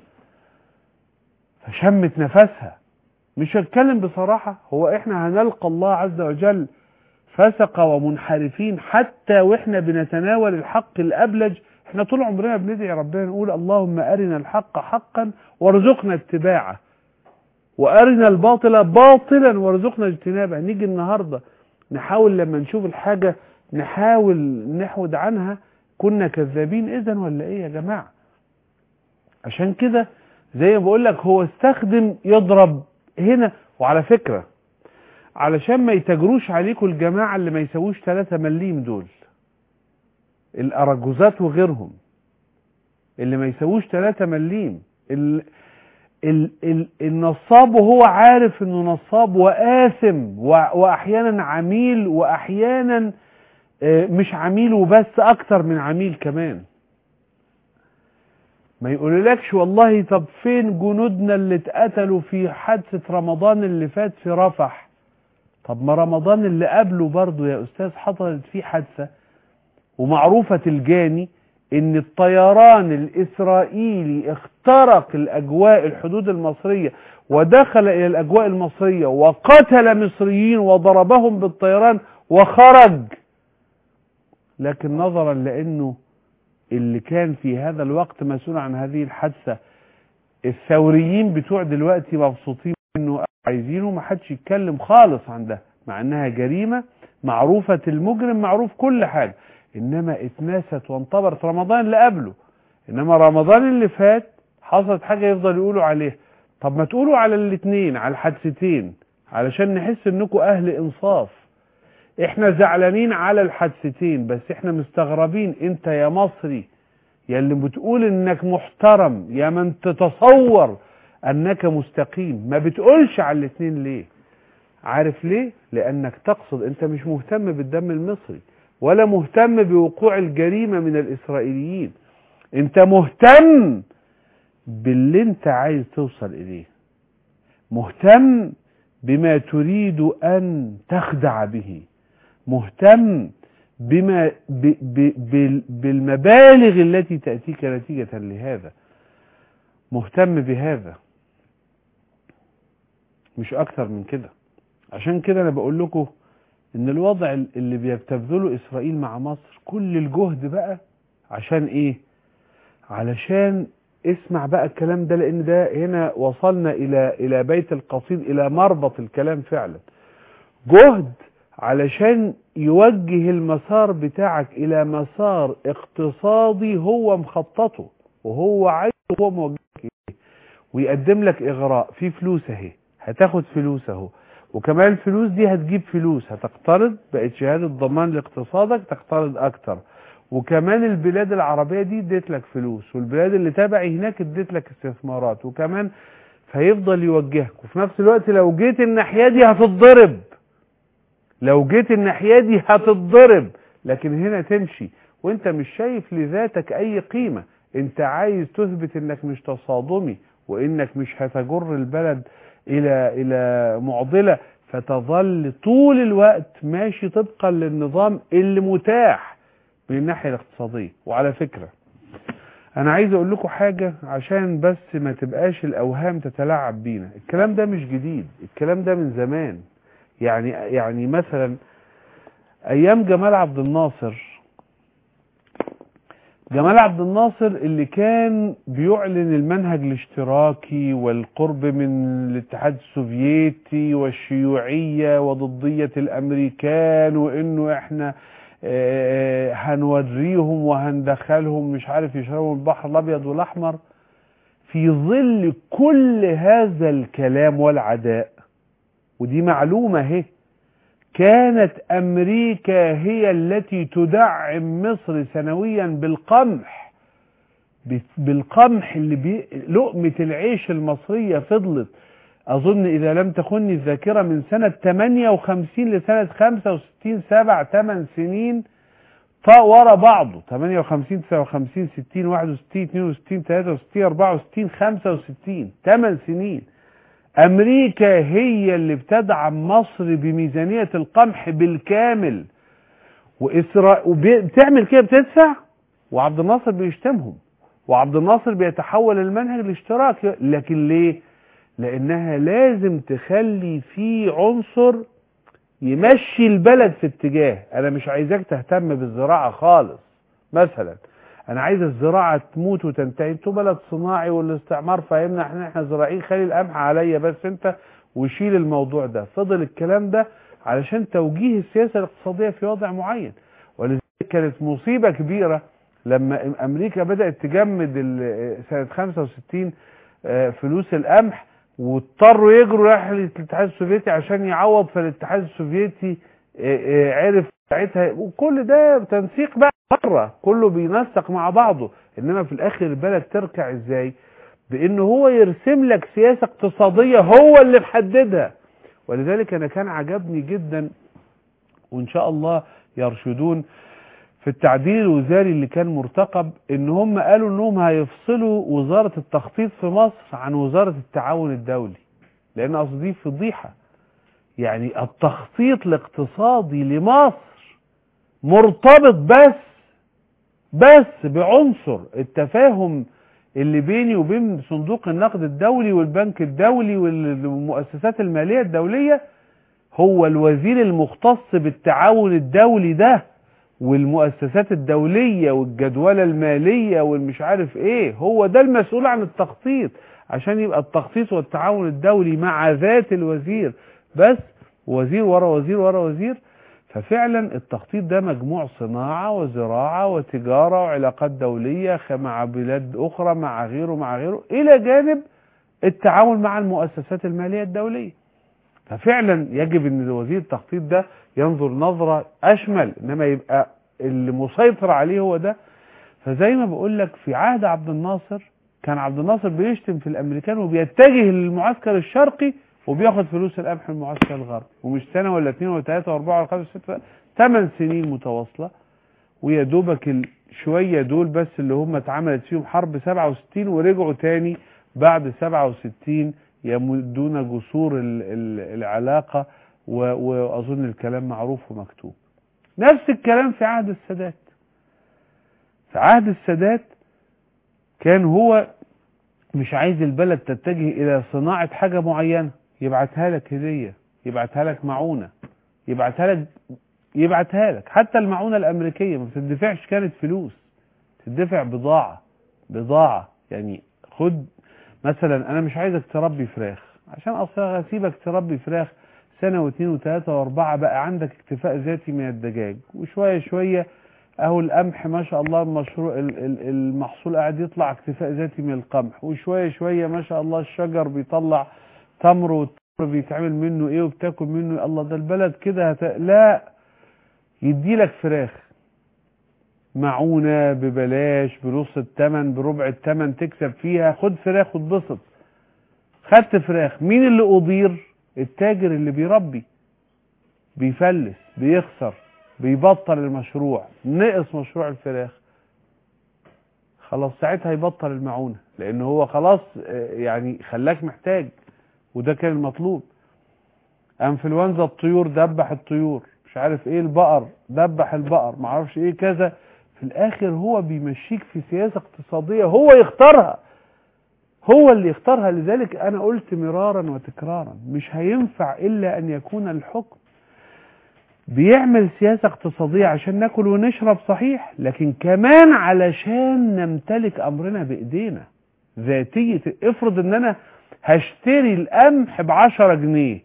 فشمت نفسها مش هتكلم بصراحة هو احنا هنلقى الله عز وجل فسق ومنحرفين حتى واحنا بنتناول الحق الأبلج احنا طول عمرنا بندعي ربنا نقول اللهم أرنا الحق حقا وارزقنا اتباعه وأرنا الباطل باطلا وارزقنا اجتنابه نيجي النهاردة نحاول لما نشوف الحاجة نحاول نحود عنها كنا كذابين اذا ولا ايه يا جماعة عشان كده زي ما بقول لك هو استخدم يضرب هنا وعلى فكرة علشان ما يتجروش عليكم الجماعة اللي ما يسووش 3 مليم دول الأراجوزات وغيرهم اللي ما يسووش 3 مليم ال ال ال النصاب وهو عارف انه نصاب وآثم واحيانا عميل واحيانا مش عميل وبس اكتر من عميل كمان ما يقولولكش والله طب فين جنودنا اللي اتقتلوا في حادثة رمضان اللي فات في رفح طب ما رمضان اللي قبله برضه يا استاذ حصلت فيه حادثة ومعروفة الجاني ان الطيران الاسرائيلي اخترق الاجواء الحدود المصرية ودخل الى الاجواء المصرية وقتل مصريين وضربهم بالطيران وخرج لكن نظرا لانه اللي كان في هذا الوقت مسؤول عن هذه الحادثة الثوريين بتوع دلوقتي مبسوطين انه عايزينه ما حدش يتكلم خالص عن ده مع انها جريمة معروفة المجرم معروف كل حاجة انما اتناست وانطبرت رمضان اللي قبله انما رمضان اللي فات حصلت حاجة يفضل يقولوا عليها طب ما تقولوا على الاثنين على الحادثتين علشان نحس انكم اهل انصاف احنا زعلانين على الحادثتين بس احنا مستغربين انت يا مصري يا اللي بتقول انك محترم يا من تتصور انك مستقيم ما بتقولش على الاثنين ليه عارف ليه لانك تقصد انت مش مهتم بالدم المصري ولا مهتم بوقوع الجريمة من الاسرائيليين انت مهتم باللي انت عايز توصل اليه مهتم بما تريد ان تخدع به مهتم بما ب ب بالمبالغ التي تأتيك نتيجة لهذا مهتم بهذا مش اكتر من كده عشان كده انا بقول لكم ان الوضع اللي بيبتبذله اسرائيل مع مصر كل الجهد بقى عشان ايه علشان اسمع بقى الكلام ده لان ده هنا وصلنا الى الى بيت القصيد الى مربط الكلام فعلا جهد علشان يوجه المسار بتاعك الى مسار اقتصادي هو مخططه وهو عايزه وهو موجهك اليه ويقدم لك اغراء في فلوس اهي هتاخد فلوس اهو وكمان الفلوس دي هتجيب فلوس هتقترض بقت شهاده ضمان لاقتصادك تقترض اكتر وكمان البلاد العربية دي اديت لك فلوس والبلاد اللي تابعي هناك اديت لك استثمارات وكمان فيفضل يوجهك وفي نفس الوقت لو جيت الناحية دي هتتضرب لو جيت الناحية دي هتتضرب لكن هنا تمشي وانت مش شايف لذاتك اي قيمة انت عايز تثبت انك مش تصادمي وانك مش هتجر البلد الى الى معضلة فتظل طول الوقت ماشي طبقا للنظام اللي متاح من الناحية الاقتصادية وعلى فكرة انا عايز اقول لكم حاجة عشان بس ما تبقاش الاوهام تتلاعب بينا الكلام ده مش جديد الكلام ده من زمان يعني يعني مثلا ايام جمال عبد الناصر جمال عبد الناصر اللي كان بيعلن المنهج الاشتراكي والقرب من الاتحاد السوفيتي والشيوعية وضدية الامريكان وانه احنا اه هنوريهم وهندخلهم مش عارف يشربوا البحر الابيض والاحمر في ظل كل هذا الكلام والعداء ودي معلومة اهي كانت امريكا هي التي تدعم مصر سنويا بالقمح بالقمح اللي بي... لقمة العيش المصرية فضلت اظن اذا لم تخني الذاكرة من سنة 58 لسنة 65 سبع 8 سنين ورا بعضه 58 59 60 61 62 63 64 65 8 سنين امريكا هي اللي بتدعم مصر بميزانية القمح بالكامل واسرائيل وبتعمل كده بتدفع وعبد الناصر بيشتمهم وعبد الناصر بيتحول المنهج الاشتراكي لكن ليه لانها لازم تخلي في عنصر يمشي البلد في اتجاه انا مش عايزاك تهتم بالزراعة خالص مثلا انا عايز الزراعة تموت وتنتهي انتوا بلد صناعي والاستعمار فاهمنا احنا احنا زراعيين خلي القمح عليا بس انت وشيل الموضوع ده فضل الكلام ده علشان توجيه السياسة الاقتصادية في وضع معين ولذلك كانت مصيبة كبيرة لما امريكا بدأت تجمد سنة 65 فلوس القمح واضطروا يجروا رحلة الاتحاد السوفيتي عشان يعوض فالاتحاد السوفيتي عرف ساعتها وكل ده تنسيق بقى بره كله بينسق مع بعضه انما في الاخر البلد تركع ازاي بان هو يرسم لك سياسة اقتصادية هو اللي محددها ولذلك انا كان عجبني جدا وان شاء الله يرشدون في التعديل الوزاري اللي كان مرتقب ان هم قالوا انهم هيفصلوا وزارة التخطيط في مصر عن وزارة التعاون الدولي لان اصل دي فضيحة يعني التخطيط الاقتصادي لمصر مرتبط بس بس بعنصر التفاهم اللي بيني وبين صندوق النقد الدولي والبنك الدولي والمؤسسات المالية الدولية هو الوزير المختص بالتعاون الدولي ده والمؤسسات الدولية والجدولة المالية والمش عارف ايه هو ده المسؤول عن التخطيط عشان يبقى التخطيط والتعاون الدولي مع ذات الوزير بس وزير ورا وزير ورا وزير ففعلا التخطيط ده مجموع صناعة وزراعة وتجارة وعلاقات دولية مع بلاد أخرى مع غيره مع غيره إلى جانب التعاون مع المؤسسات المالية الدولية ففعلا يجب ان وزير التخطيط ده ينظر نظرة أشمل إنما يبقى اللي مسيطر عليه هو ده فزي ما بقول لك في عهد عبد الناصر كان عبد الناصر بيشتم في الأمريكان وبيتجه للمعسكر الشرقي وبياخد فلوس القمح من المعسكر الغربي ومش سنة ولا اثنين ولا ثلاثة واربعة ولا خمسة وستة ثمان سنين متواصلة ويا دوبك شوية دول بس اللي هم اتعملت فيهم حرب 67 ورجعوا تاني بعد 67 يمدون جسور العلاقة وأظن الكلام معروف ومكتوب نفس الكلام في عهد السادات في عهد السادات كان هو مش عايز البلد تتجه إلى صناعة حاجة معينة يبعتها لك هدية يبعتها لك معونة يبعتها لك يبعتها لك حتى المعونة الأمريكية ما بتدفعش كانت فلوس تدفع بضاعة بضاعة يعني خد مثلا انا مش عايزك تربي فراخ عشان اصلا اسيبك تربي فراخ سنة واثنين وثلاثة واربعة بقى عندك اكتفاء ذاتي من الدجاج وشوية شوية اهو القمح ما شاء الله المشروع ال- ال- المحصول قاعد يطلع اكتفاء ذاتي من القمح وشوية شوية ما شاء الله الشجر بيطلع تمر والتمر بيتعمل منه ايه وبتاكل منه إيه؟ الله ده البلد كده هت... لا يديلك فراخ معونة ببلاش بنص التمن بربع التمن تكسب فيها خد فراخ واتبسط خدت فراخ مين اللي أضير التاجر اللي بيربي بيفلس بيخسر بيبطل المشروع نقص مشروع الفراخ خلاص ساعتها يبطل المعونة لان هو خلاص آه، يعني خلاك محتاج وده كان المطلوب انفلونزا الطيور دبح الطيور مش عارف ايه البقر دبح البقر معرفش ايه كذا في الاخر هو بيمشيك في سياسة اقتصادية هو يختارها هو اللي يختارها لذلك انا قلت مرارا وتكرارا مش هينفع الا ان يكون الحكم بيعمل سياسة اقتصادية عشان ناكل ونشرب صحيح لكن كمان علشان نمتلك امرنا بايدينا ذاتية افرض ان انا هشتري القمح بعشرة جنيه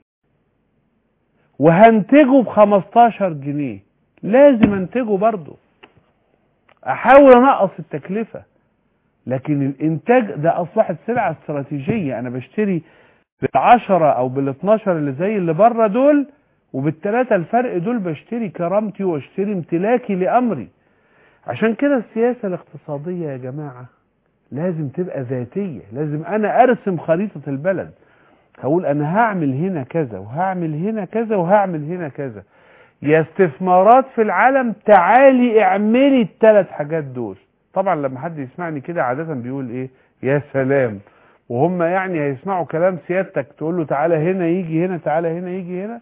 وهنتجه بخمستاشر جنيه لازم انتجه برضه احاول انقص التكلفة لكن الانتاج ده اصبحت سلعة استراتيجية انا بشتري بالعشرة او بالاتناشر اللي زي اللي بره دول وبالتلاتة الفرق دول بشتري كرامتي واشتري امتلاكي لامري عشان كده السياسة الاقتصادية يا جماعة لازم تبقى ذاتية لازم انا ارسم خريطة البلد هقول انا هعمل هنا كذا وهعمل هنا كذا وهعمل هنا كذا يا استثمارات في العالم تعالي اعملي الثلاث حاجات دول طبعا لما حد يسمعني كده عادة بيقول ايه يا سلام وهم يعني هيسمعوا كلام سيادتك تقول له تعالى هنا يجي هنا تعالى هنا يجي هنا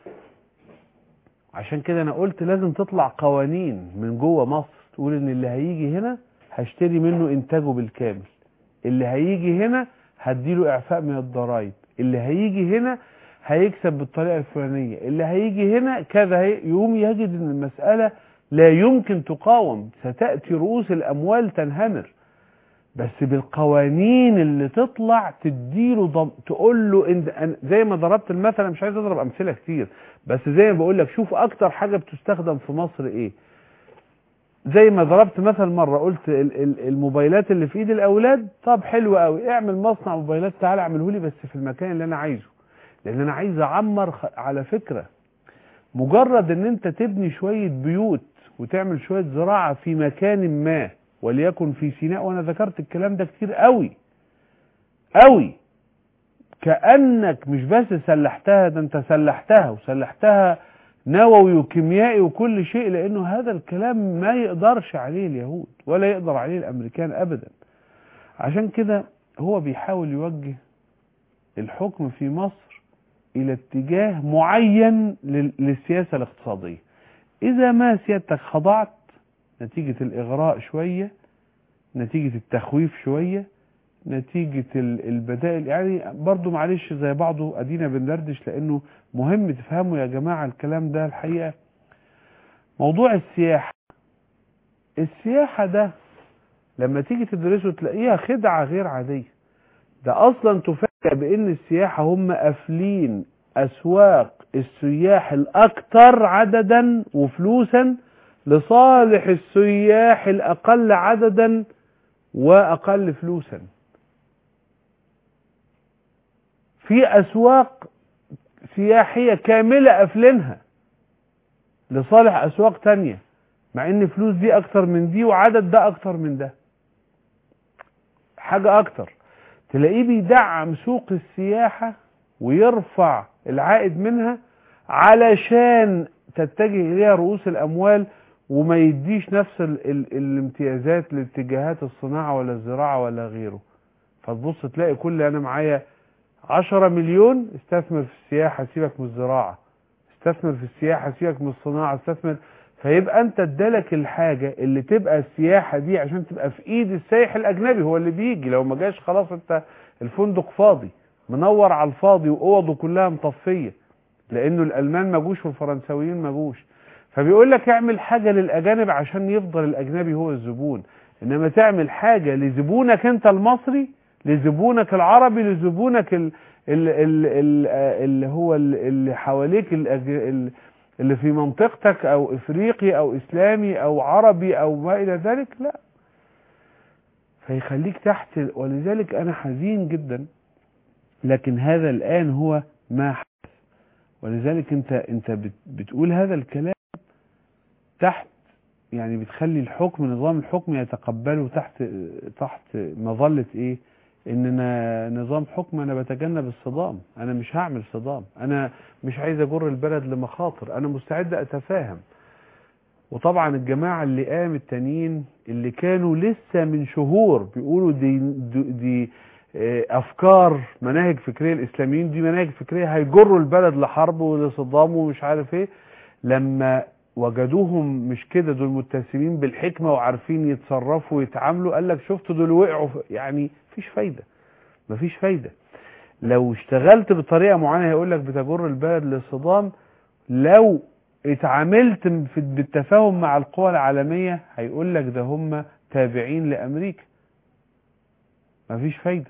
عشان كده انا قلت لازم تطلع قوانين من جوه مصر تقول ان اللي هيجي هنا هشتري منه انتاجه بالكامل اللي هيجي هنا هديله اعفاء من الضرائب اللي هيجي هنا هيكسب بالطريقة الفلانية اللي هيجي هنا كذا هي يقوم يجد ان المسألة لا يمكن تقاوم ستأتي رؤوس الاموال تنهمر بس بالقوانين اللي تطلع تديله ضم... تقول له انت أنا- زي ما ضربت المثل أنا مش عايز اضرب امثله كتير بس زي ما بقول لك شوف اكتر حاجه بتستخدم في مصر ايه زي ما ضربت مثل مره قلت ال- ال- الموبايلات اللي في ايد الاولاد طب حلو قوي اعمل مصنع موبايلات تعالى اعمله لي بس في المكان اللي انا عايزه لان انا عايز اعمر خ... على فكره مجرد ان انت تبني شويه بيوت وتعمل شويه زراعه في مكان ما وليكن في سيناء وانا ذكرت الكلام ده كتير قوي قوي كانك مش بس سلحتها ده انت سلحتها وسلحتها نووي وكيميائي وكل شيء لانه هذا الكلام ما يقدرش عليه اليهود ولا يقدر عليه الامريكان ابدا عشان كده هو بيحاول يوجه الحكم في مصر الى اتجاه معين لل- للسياسة الاقتصادية اذا ما سيادتك خضعت نتيجة الاغراء شوية نتيجة التخويف شوية نتيجة ال- البدائل يعني برضو معلش زي بعضه ادينا بندردش لانه مهم تفهموا يا جماعة الكلام ده الحقيقة موضوع السياحة السياحة ده لما تيجي تدرسه تلاقيها خدعة غير عادية ده اصلا تفاجأ بان السياحة هم قافلين اسواق السياح الاكثر عددا وفلوسا لصالح السياح الاقل عددا واقل فلوسا في اسواق سياحية كاملة قافلينها لصالح اسواق تانية مع ان فلوس دي اكتر من دي وعدد ده اكتر من ده حاجة اكتر تلاقيه بيدعم سوق السياحة ويرفع العائد منها علشان تتجه اليها رؤوس الاموال وما يديش نفس ال ال الامتيازات لاتجاهات الصناعة ولا الزراعة ولا غيره فتبص تلاقي كل انا معايا عشرة مليون استثمر في السياحة سيبك من الزراعة استثمر في السياحة سيبك من الصناعة استثمر فيبقى انت ادالك الحاجة اللي تبقى السياحة دي عشان تبقى في ايد السائح الاجنبي هو اللي بيجي لو ما جاش خلاص انت الفندق فاضي منور على الفاضي واوضه كلها مطفية لانه الالمان ما جوش والفرنساويين ما جوش فبيقول لك اعمل حاجة للاجانب عشان يفضل الاجنبي هو الزبون انما تعمل حاجة لزبونك انت المصري لزبونك العربي لزبونك ال ال ال ال اللي هو ال- اللي حواليك ال- ال- اللي في منطقتك او افريقي او اسلامي او عربي او ما الى ذلك لا فيخليك تحت ولذلك انا حزين جدا لكن هذا الان هو ما حدث ولذلك انت انت بت- بتقول هذا الكلام تحت يعني بتخلي الحكم نظام الحكم يتقبله تحت تحت مظلة ايه اننا نظام حكم انا بتجنب الصدام انا مش هعمل صدام انا مش عايز اجر البلد لمخاطر انا مستعد اتفاهم وطبعا الجماعة اللي قام التانيين اللي كانوا لسه من شهور بيقولوا دي, دي, دي آه، افكار مناهج فكرية الاسلاميين دي مناهج فكرية هيجروا البلد لحرب ولصدام ومش عارف ايه لما وجدوهم مش كده دول متسمين بالحكمة وعارفين يتصرفوا ويتعاملوا قال لك شفتوا دول وقعوا في- يعني مفيش فايدة مفيش فايدة لو اشتغلت بطريقة معينة هيقول لك بتجر البلد للصدام لو اتعاملت في- بالتفاهم مع القوى العالمية هيقول لك ده هم تابعين لأمريكا مفيش فايدة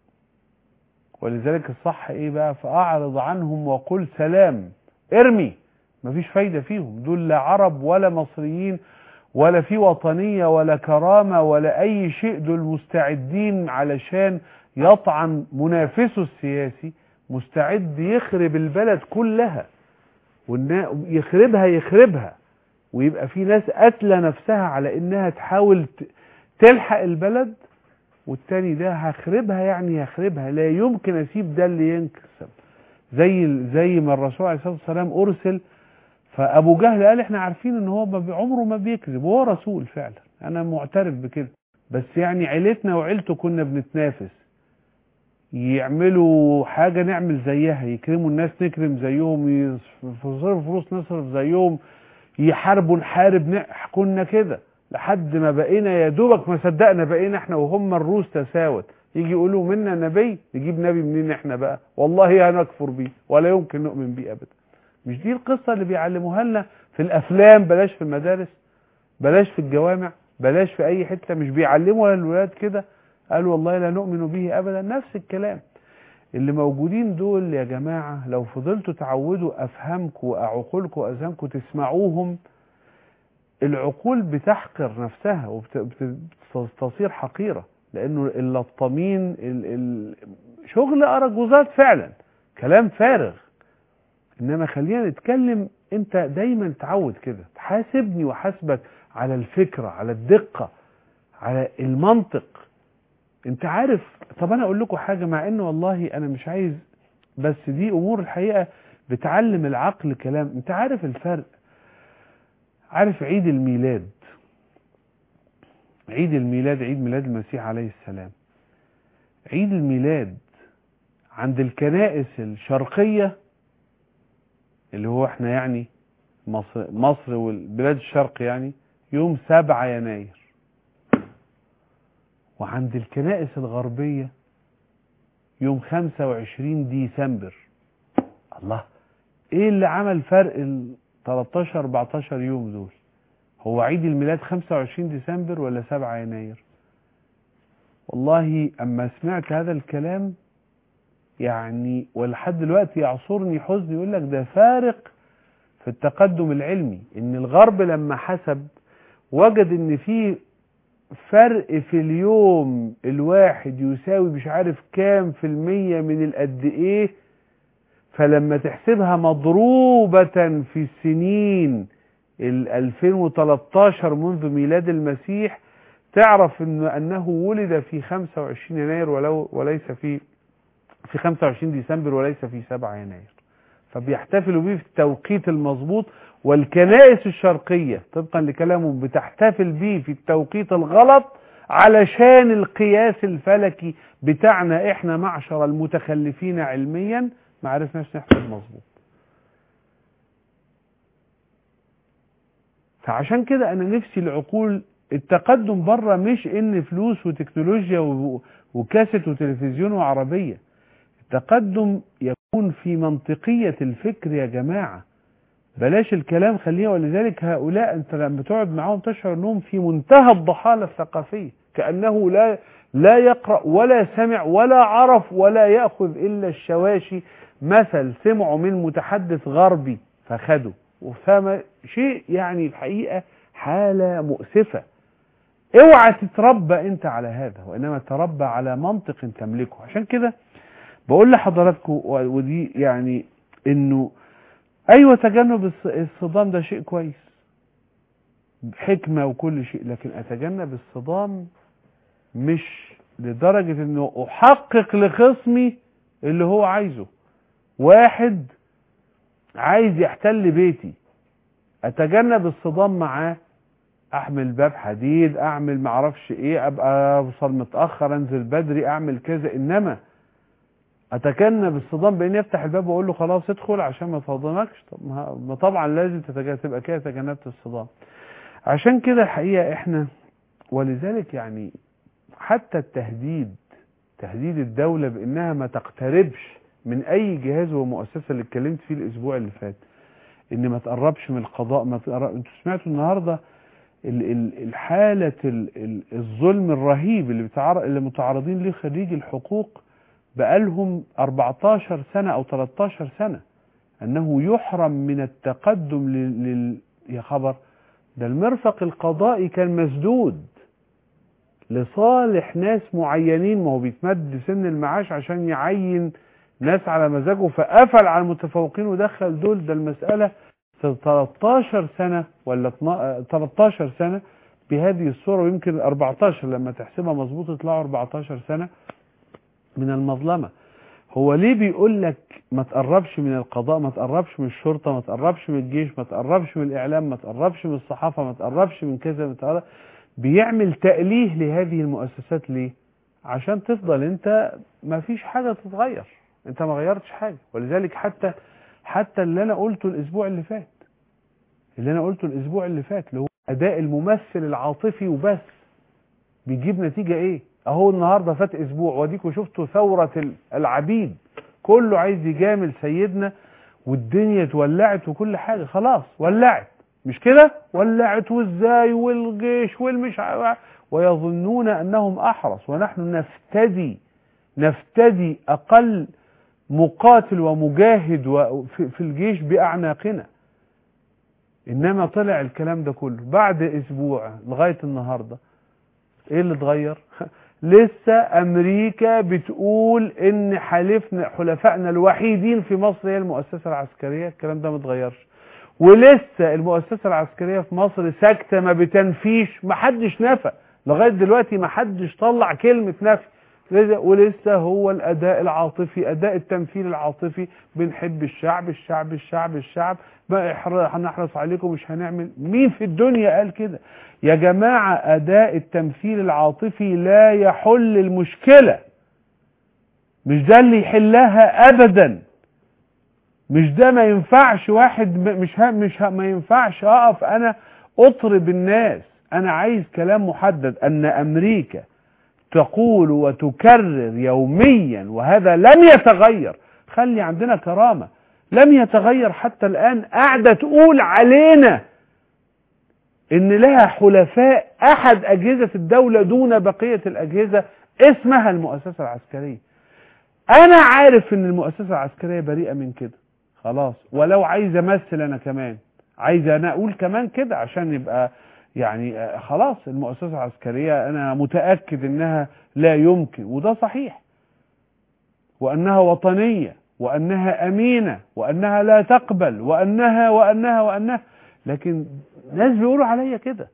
ولذلك الصح ايه بقى فأعرض عنهم وقل سلام ارمي مفيش فايدة فيهم دول لا عرب ولا مصريين ولا في وطنية ولا كرامة ولا أي شيء دول مستعدين علشان يطعن منافسه السياسي مستعد يخرب البلد كلها والنا- يخربها يخربها ويبقى في ناس قاتله نفسها على انها تحاول ت- تلحق البلد والتاني ده هخربها يعني هخربها لا يمكن اسيب ده اللي ينكسب زي زي ما الرسول عليه الصلاه والسلام ارسل فابو جهل قال احنا عارفين ان هو ما بي- عمره ما بيكذب وهو رسول فعلا انا معترف بكده بس يعني عيلتنا وعيلته كنا بنتنافس يعملوا حاجة نعمل زيها يكرموا الناس نكرم زيهم يصرفوا فلوس نصرف زيهم يحاربوا نحارب نح- كنا كده لحد ما بقينا يا دوبك ما صدقنا بقينا احنا وهم الروس تساوت يجي يقولوا منا نبي نجيب نبي منين احنا بقى والله هنكفر بيه ولا يمكن نؤمن بيه ابدا مش دي القصة اللي بيعلموها لنا في الافلام بلاش في المدارس بلاش في الجوامع بلاش في اي حتة مش بيعلموا الولاد كده قالوا والله لا نؤمن به ابدا نفس الكلام اللي موجودين دول يا جماعة لو فضلتوا تعودوا افهامكم وعقولكم واذهانكم تسمعوهم العقول بتحقر نفسها وبتصير حقيرة لانه اللطمين ال ال شغل اراجوزات فعلا كلام فارغ انما خلينا نتكلم انت دايما تعود كده تحاسبني وحاسبك على الفكرة على الدقة على المنطق انت عارف طب انا اقول لكم حاجة مع ان والله انا مش عايز بس دي امور الحقيقة بتعلم العقل كلام انت عارف الفرق عارف عيد الميلاد عيد الميلاد عيد ميلاد المسيح عليه السلام عيد الميلاد عند الكنائس الشرقية اللي هو احنا يعني مصر, مصر والبلاد الشرق يعني يوم 7 يناير وعند الكنائس الغربية يوم 25 ديسمبر الله ايه اللي عمل فرق ال 13 14 يوم دول هو عيد الميلاد 25 ديسمبر ولا 7 يناير والله اما سمعت هذا الكلام يعني ولحد دلوقتي يعصرني حزن يقول لك ده فارق في التقدم العلمي ان الغرب لما حسب وجد ان في فرق في اليوم الواحد يساوي مش عارف كام في المية من القد ايه فلما تحسبها مضروبة في السنين ال 2013 منذ ميلاد المسيح تعرف إن أنه ولد في 25 يناير ولو وليس في في 25 ديسمبر وليس في 7 يناير فبيحتفلوا بيه في التوقيت المظبوط والكنائس الشرقية طبقا لكلامهم بتحتفل بيه في التوقيت الغلط علشان القياس الفلكي بتاعنا احنا معشر المتخلفين علميا ما عرفناش نحسب مظبوط فعشان كده انا نفسي العقول التقدم بره مش ان فلوس وتكنولوجيا و- وكاسيت وتلفزيون وعربية التقدم يكون في منطقية الفكر يا جماعة بلاش الكلام خليها ولذلك هؤلاء انت لما تقعد معاهم تشعر انهم في منتهى الضحالة الثقافية كأنه لا لا يقرأ ولا سمع ولا عرف ولا يأخذ إلا الشواشي مثل سمعه من متحدث غربي فخده وفهم شيء يعني الحقيقة حالة مؤسفة اوعى تتربى انت على هذا وانما تربى على منطق تملكه عشان كده بقول لحضراتكم ودي يعني انه ايوه تجنب الصدام ده شيء كويس حكمة وكل شيء لكن اتجنب الصدام مش لدرجة انه احقق لخصمي اللي هو عايزه واحد عايز يحتل بيتي اتجنب الصدام معاه احمل باب حديد اعمل معرفش ايه ابقى اوصل متاخر انزل بدري اعمل كذا انما اتجنب الصدام باني افتح الباب واقول له خلاص ادخل عشان ما تصدمكش طب ما طبعا لازم تتجنب تبقى كده تجنبت الصدام عشان كده الحقيقه احنا ولذلك يعني حتى التهديد تهديد الدوله بانها ما تقتربش من اي جهاز ومؤسسه اللي اتكلمت فيه الاسبوع اللي فات ان ما تقربش من القضاء ما تقرب انتوا سمعتوا النهارده الحالة الظلم الرهيب اللي, بتعر... اللي متعرضين ليه خريج الحقوق بقالهم 14 سنة أو 13 سنة أنه يحرم من التقدم لل... لل... يا خبر ده المرفق القضائي كان مسدود لصالح ناس معينين ما هو بيتمد سن المعاش عشان يعين ناس على مزاجه فقفل على المتفوقين ودخل دول ده المسألة 13 سنة ولا 13 سنة بهذه الصورة ويمكن 14 لما تحسبها مظبوط يطلعوا 14 سنة من المظلمة هو ليه بيقول لك ما تقربش من القضاء ما تقربش من الشرطة ما تقربش من الجيش ما تقربش من الإعلام ما تقربش من الصحافة ما تقربش من كذا ما تقرب بيعمل تأليه لهذه المؤسسات ليه عشان تفضل انت ما فيش حاجة تتغير انت ما غيرتش حاجة ولذلك حتى حتى اللي انا قلته الاسبوع اللي فات اللي انا قلته الاسبوع اللي فات اللي هو اداء الممثل العاطفي وبس بيجيب نتيجة ايه اهو النهاردة فات اسبوع وديكوا شفتوا ثورة العبيد كله عايز يجامل سيدنا والدنيا اتولعت وكل حاجة خلاص ولعت مش كده ولعت وازاي والجيش والمش ويظنون انهم احرص ونحن نفتدي نفتدي اقل مقاتل ومجاهد في الجيش باعناقنا انما طلع الكلام ده كله بعد اسبوع لغايه النهارده ايه اللي اتغير لسه امريكا بتقول ان حلفنا حلفائنا الوحيدين في مصر هي المؤسسه العسكريه الكلام ده ما اتغيرش ولسه المؤسسه العسكريه في مصر ساكته ما بتنفيش ما حدش نفى لغايه دلوقتي ما حدش طلع كلمه نفي ولسه هو الاداء العاطفي اداء التمثيل العاطفي بنحب الشعب الشعب الشعب الشعب هنحرص عليكم مش هنعمل مين في الدنيا قال كده يا جماعة اداء التمثيل العاطفي لا يحل المشكلة مش ده اللي يحلها ابدا مش ده ما ينفعش واحد مش ها مش ها ما ينفعش اقف انا اطرب الناس انا عايز كلام محدد ان امريكا تقول وتكرر يوميا وهذا لم يتغير خلي عندنا كرامة لم يتغير حتى الآن قاعدة تقول علينا ان لها حلفاء احد اجهزة الدولة دون بقية الاجهزة اسمها المؤسسة العسكرية انا عارف ان المؤسسة العسكرية بريئة من كده خلاص ولو عايز امثل انا كمان عايز انا اقول كمان كده عشان يبقى يعني خلاص المؤسسة العسكرية أنا متأكد أنها لا يمكن وده صحيح وأنها وطنية وأنها أمينة وأنها لا تقبل وأنها وأنها وأنها لكن ناس بيقولوا عليا كده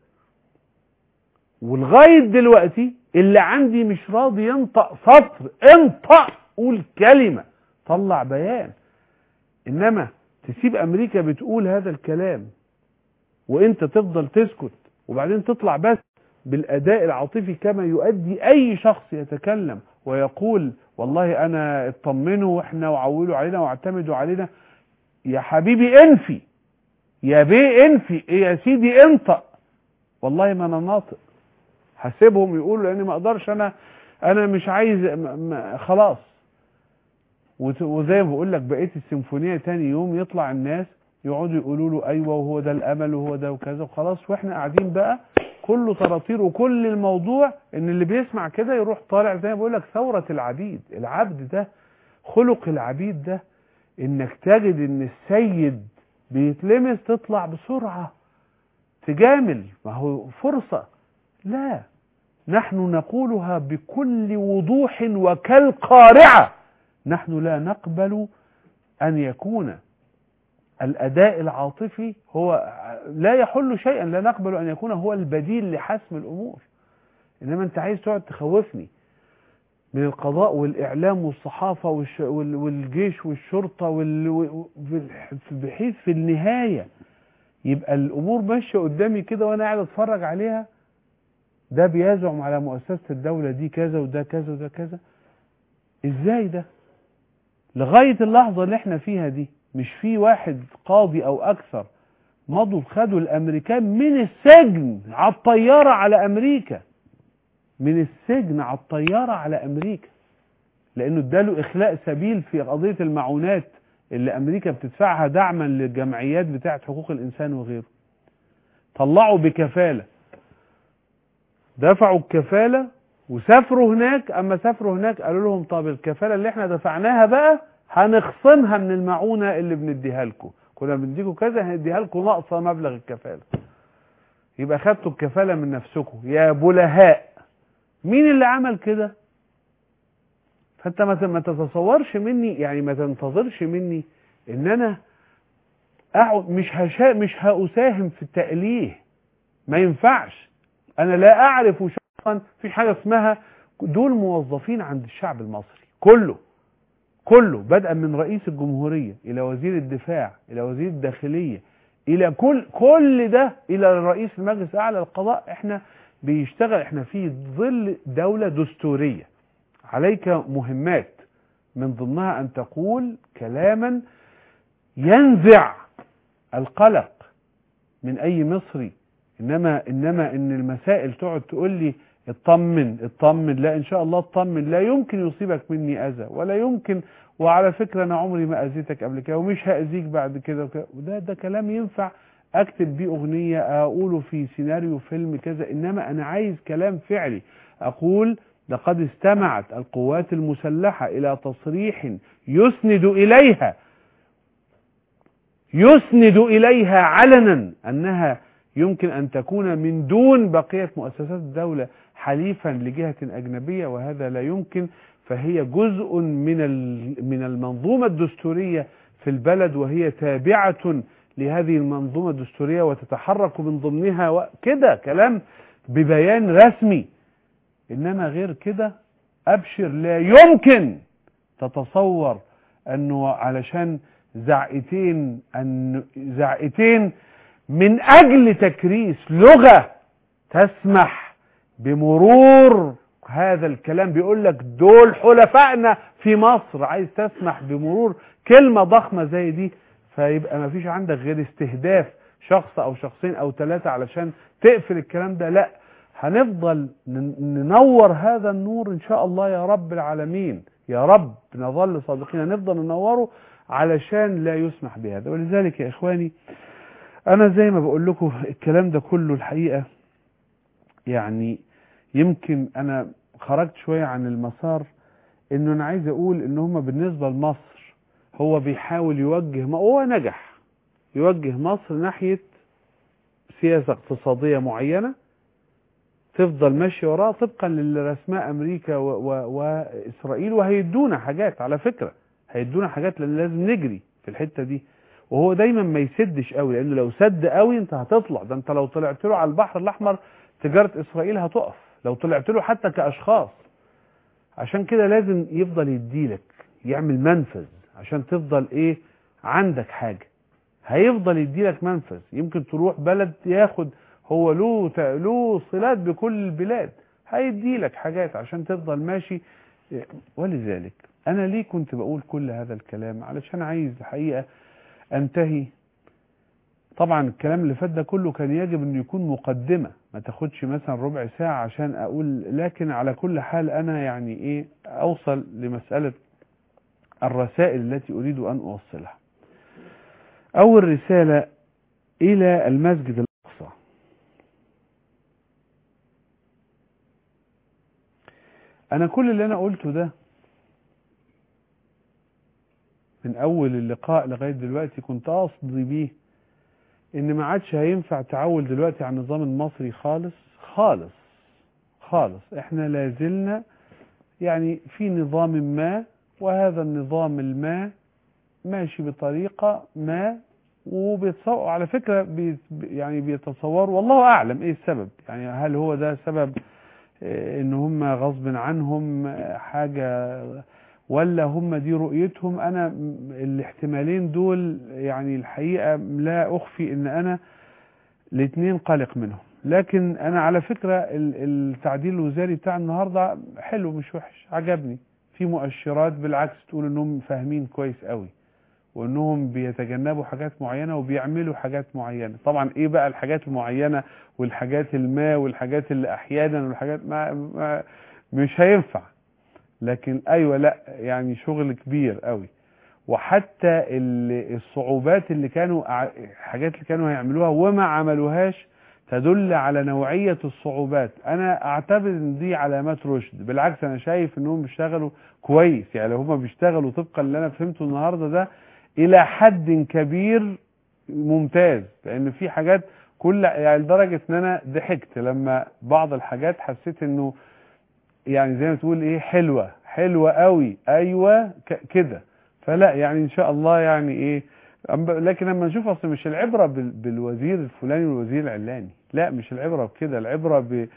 ولغاية دلوقتي اللي عندي مش راضي ينطق سطر انطق قول كلمة طلع بيان إنما تسيب أمريكا بتقول هذا الكلام وانت تفضل تسكت وبعدين تطلع بس بالاداء العاطفي كما يؤدي اي شخص يتكلم ويقول والله انا اطمنوا واحنا وعولوا علينا واعتمدوا علينا يا حبيبي انفي يا بيه انفي إيه يا سيدي انطق والله ما انا ناطق هسيبهم يقولوا لاني ما اقدرش انا انا مش عايز خلاص وزي ما بقول لك بقيت السيمفونيه تاني يوم يطلع الناس يقعدوا يقولوا له ايوه وهو ده الامل وهو ده وكذا وخلاص واحنا قاعدين بقى كله طراطير وكل الموضوع ان اللي بيسمع كده يروح طالع زي ما بقول لك ثورة العبيد العبد ده خلق العبيد ده انك تجد ان السيد بيتلمس تطلع بسرعة تجامل ما هو فرصة لا نحن نقولها بكل وضوح وكالقارعة نحن لا نقبل أن يكون الأداء العاطفي هو لا يحل شيئا لا نقبل أن يكون هو البديل لحسم الأمور إنما أنت عايز تقعد تخوفني من القضاء والإعلام والصحافة والش... وال... والجيش والشرطة وال... بحيث في النهاية يبقى الأمور ماشية قدامي كده وأنا قاعد أتفرج عليها ده بيزعم على مؤسسة الدولة دي كذا وده كذا وده كذا إزاي ده لغاية اللحظة اللي احنا فيها دي مش في واحد قاضي أو أكثر مضوا خدوا الأمريكان من السجن على الطيارة على أمريكا من السجن على الطيارة على أمريكا لأنه اداله إخلاء سبيل في قضية المعونات اللي أمريكا بتدفعها دعما للجمعيات بتاعة حقوق الإنسان وغيره طلعوا بكفالة دفعوا الكفالة وسافروا هناك أما سافروا هناك قالوا لهم طب الكفالة اللي احنا دفعناها بقى هنخصمها من المعونة اللي بنديها لكم كنا بنديكم كذا هنديها لكم ناقصة مبلغ الكفالة يبقى خدتوا الكفالة من نفسكم يا بلهاء مين اللي عمل كده فانت ما تتصورش مني يعني ما تنتظرش مني ان انا أقعد مش هشا مش هأساهم في التأليه ما ينفعش انا لا اعرف شخصا في حاجة اسمها دول موظفين عند الشعب المصري كله كله بدءا من رئيس الجمهورية الى وزير الدفاع الى وزير الداخلية الى كل كل ده الى رئيس المجلس الاعلى للقضاء احنا بيشتغل احنا في ظل دولة دستورية عليك مهمات من ضمنها ان تقول كلاما ينزع القلق من اي مصري انما انما ان المسائل تقعد تقول لي اطمن اطمن لا ان شاء الله اطمن لا يمكن يصيبك مني اذى ولا يمكن وعلى فكره انا عمري ما اذيتك قبل كده ومش هاذيك بعد كده وكده وده ده كلام ينفع اكتب بيه اغنيه اقوله في سيناريو فيلم كذا انما انا عايز كلام فعلي اقول لقد استمعت القوات المسلحه الى تصريح يسند اليها يسند اليها علنا انها يمكن ان تكون من دون بقيه مؤسسات الدوله حليفا لجهه اجنبيه وهذا لا يمكن فهي جزء من من المنظومه الدستوريه في البلد وهي تابعه لهذه المنظومة الدستورية وتتحرك من ضمنها كده كلام ببيان رسمي إنما غير كده أبشر لا يمكن تتصور أنه علشان زعقتين أن زعقتين من أجل تكريس لغة تسمح بمرور هذا الكلام بيقول لك دول حلفائنا في مصر عايز تسمح بمرور كلمة ضخمة زي دي فيبقى ما فيش عندك غير استهداف شخص او شخصين او ثلاثة علشان تقفل الكلام ده لا هنفضل ننور هذا النور ان شاء الله يا رب العالمين يا رب نظل صادقين نفضل ننوره علشان لا يسمح بهذا ولذلك يا اخواني انا زي ما بقول لكم الكلام ده كله الحقيقة يعني يمكن انا خرجت شوية عن المسار انه انا عايز اقول ان هم بالنسبة لمصر هو بيحاول يوجه ما هو نجح يوجه مصر ناحية سياسة اقتصادية معينة تفضل ماشي وراها طبقا للي رسمها امريكا و و واسرائيل وهيدونا حاجات على فكرة هيدونا حاجات لان لازم نجري في الحتة دي وهو دايما ما يسدش قوي لانه لو سد قوي انت هتطلع ده انت لو طلعت له على البحر الاحمر تجارة اسرائيل هتقف لو طلعت له حتى كاشخاص عشان كده لازم يفضل يديلك يعمل منفذ عشان تفضل ايه عندك حاجة هيفضل يديلك منفذ يمكن تروح بلد ياخد هو له له صلات بكل البلاد هيديلك حاجات عشان تفضل ماشي ولذلك انا ليه كنت بقول كل هذا الكلام علشان عايز الحقيقة انتهي طبعا الكلام اللي فات ده كله كان يجب انه يكون مقدمة ما تاخدش مثلا ربع ساعة عشان اقول لكن على كل حال انا يعني ايه اوصل لمسألة الرسائل التي اريد ان اوصلها اول رسالة الى المسجد الاقصى انا كل اللي انا قلته ده من اول اللقاء لغاية دلوقتي كنت اقصد بيه ان ما عادش هينفع تعول دلوقتي على النظام المصري خالص خالص خالص احنا لازلنا يعني في نظام ما وهذا النظام الما ماشي بطريقة ما وبيتصور على فكرة بي يعني بيتصوروا والله أعلم إيه السبب يعني هل هو ده سبب إيه إن هم غصب عنهم حاجة ولا هم دي رؤيتهم أنا الاحتمالين دول يعني الحقيقة لا أخفي إن أنا الاثنين قلق منهم لكن أنا على فكرة التعديل الوزاري بتاع النهاردة حلو مش وحش عجبني في مؤشرات بالعكس تقول إنهم فاهمين كويس قوي وانهم بيتجنبوا حاجات معينة وبيعملوا حاجات معينة طبعا ايه بقى الحاجات المعينة والحاجات الما والحاجات اللي احيانا والحاجات ما, ما مش هينفع لكن ايوه لا يعني شغل كبير قوي وحتى الصعوبات اللي كانوا حاجات اللي كانوا هيعملوها وما عملوهاش تدل على نوعية الصعوبات انا اعتبر ان دي علامات رشد بالعكس انا شايف انهم بيشتغلوا كويس يعني هم بيشتغلوا طبقا اللي انا فهمته النهاردة ده الى حد كبير ممتاز لان في حاجات كل يعني لدرجه ان انا ضحكت لما بعض الحاجات حسيت انه يعني زي ما تقول ايه حلوه حلوه قوي ايوه كده فلا يعني ان شاء الله يعني ايه لكن لما نشوف اصل مش العبره بالوزير الفلاني والوزير العلاني لا مش العبره بكده العبره ب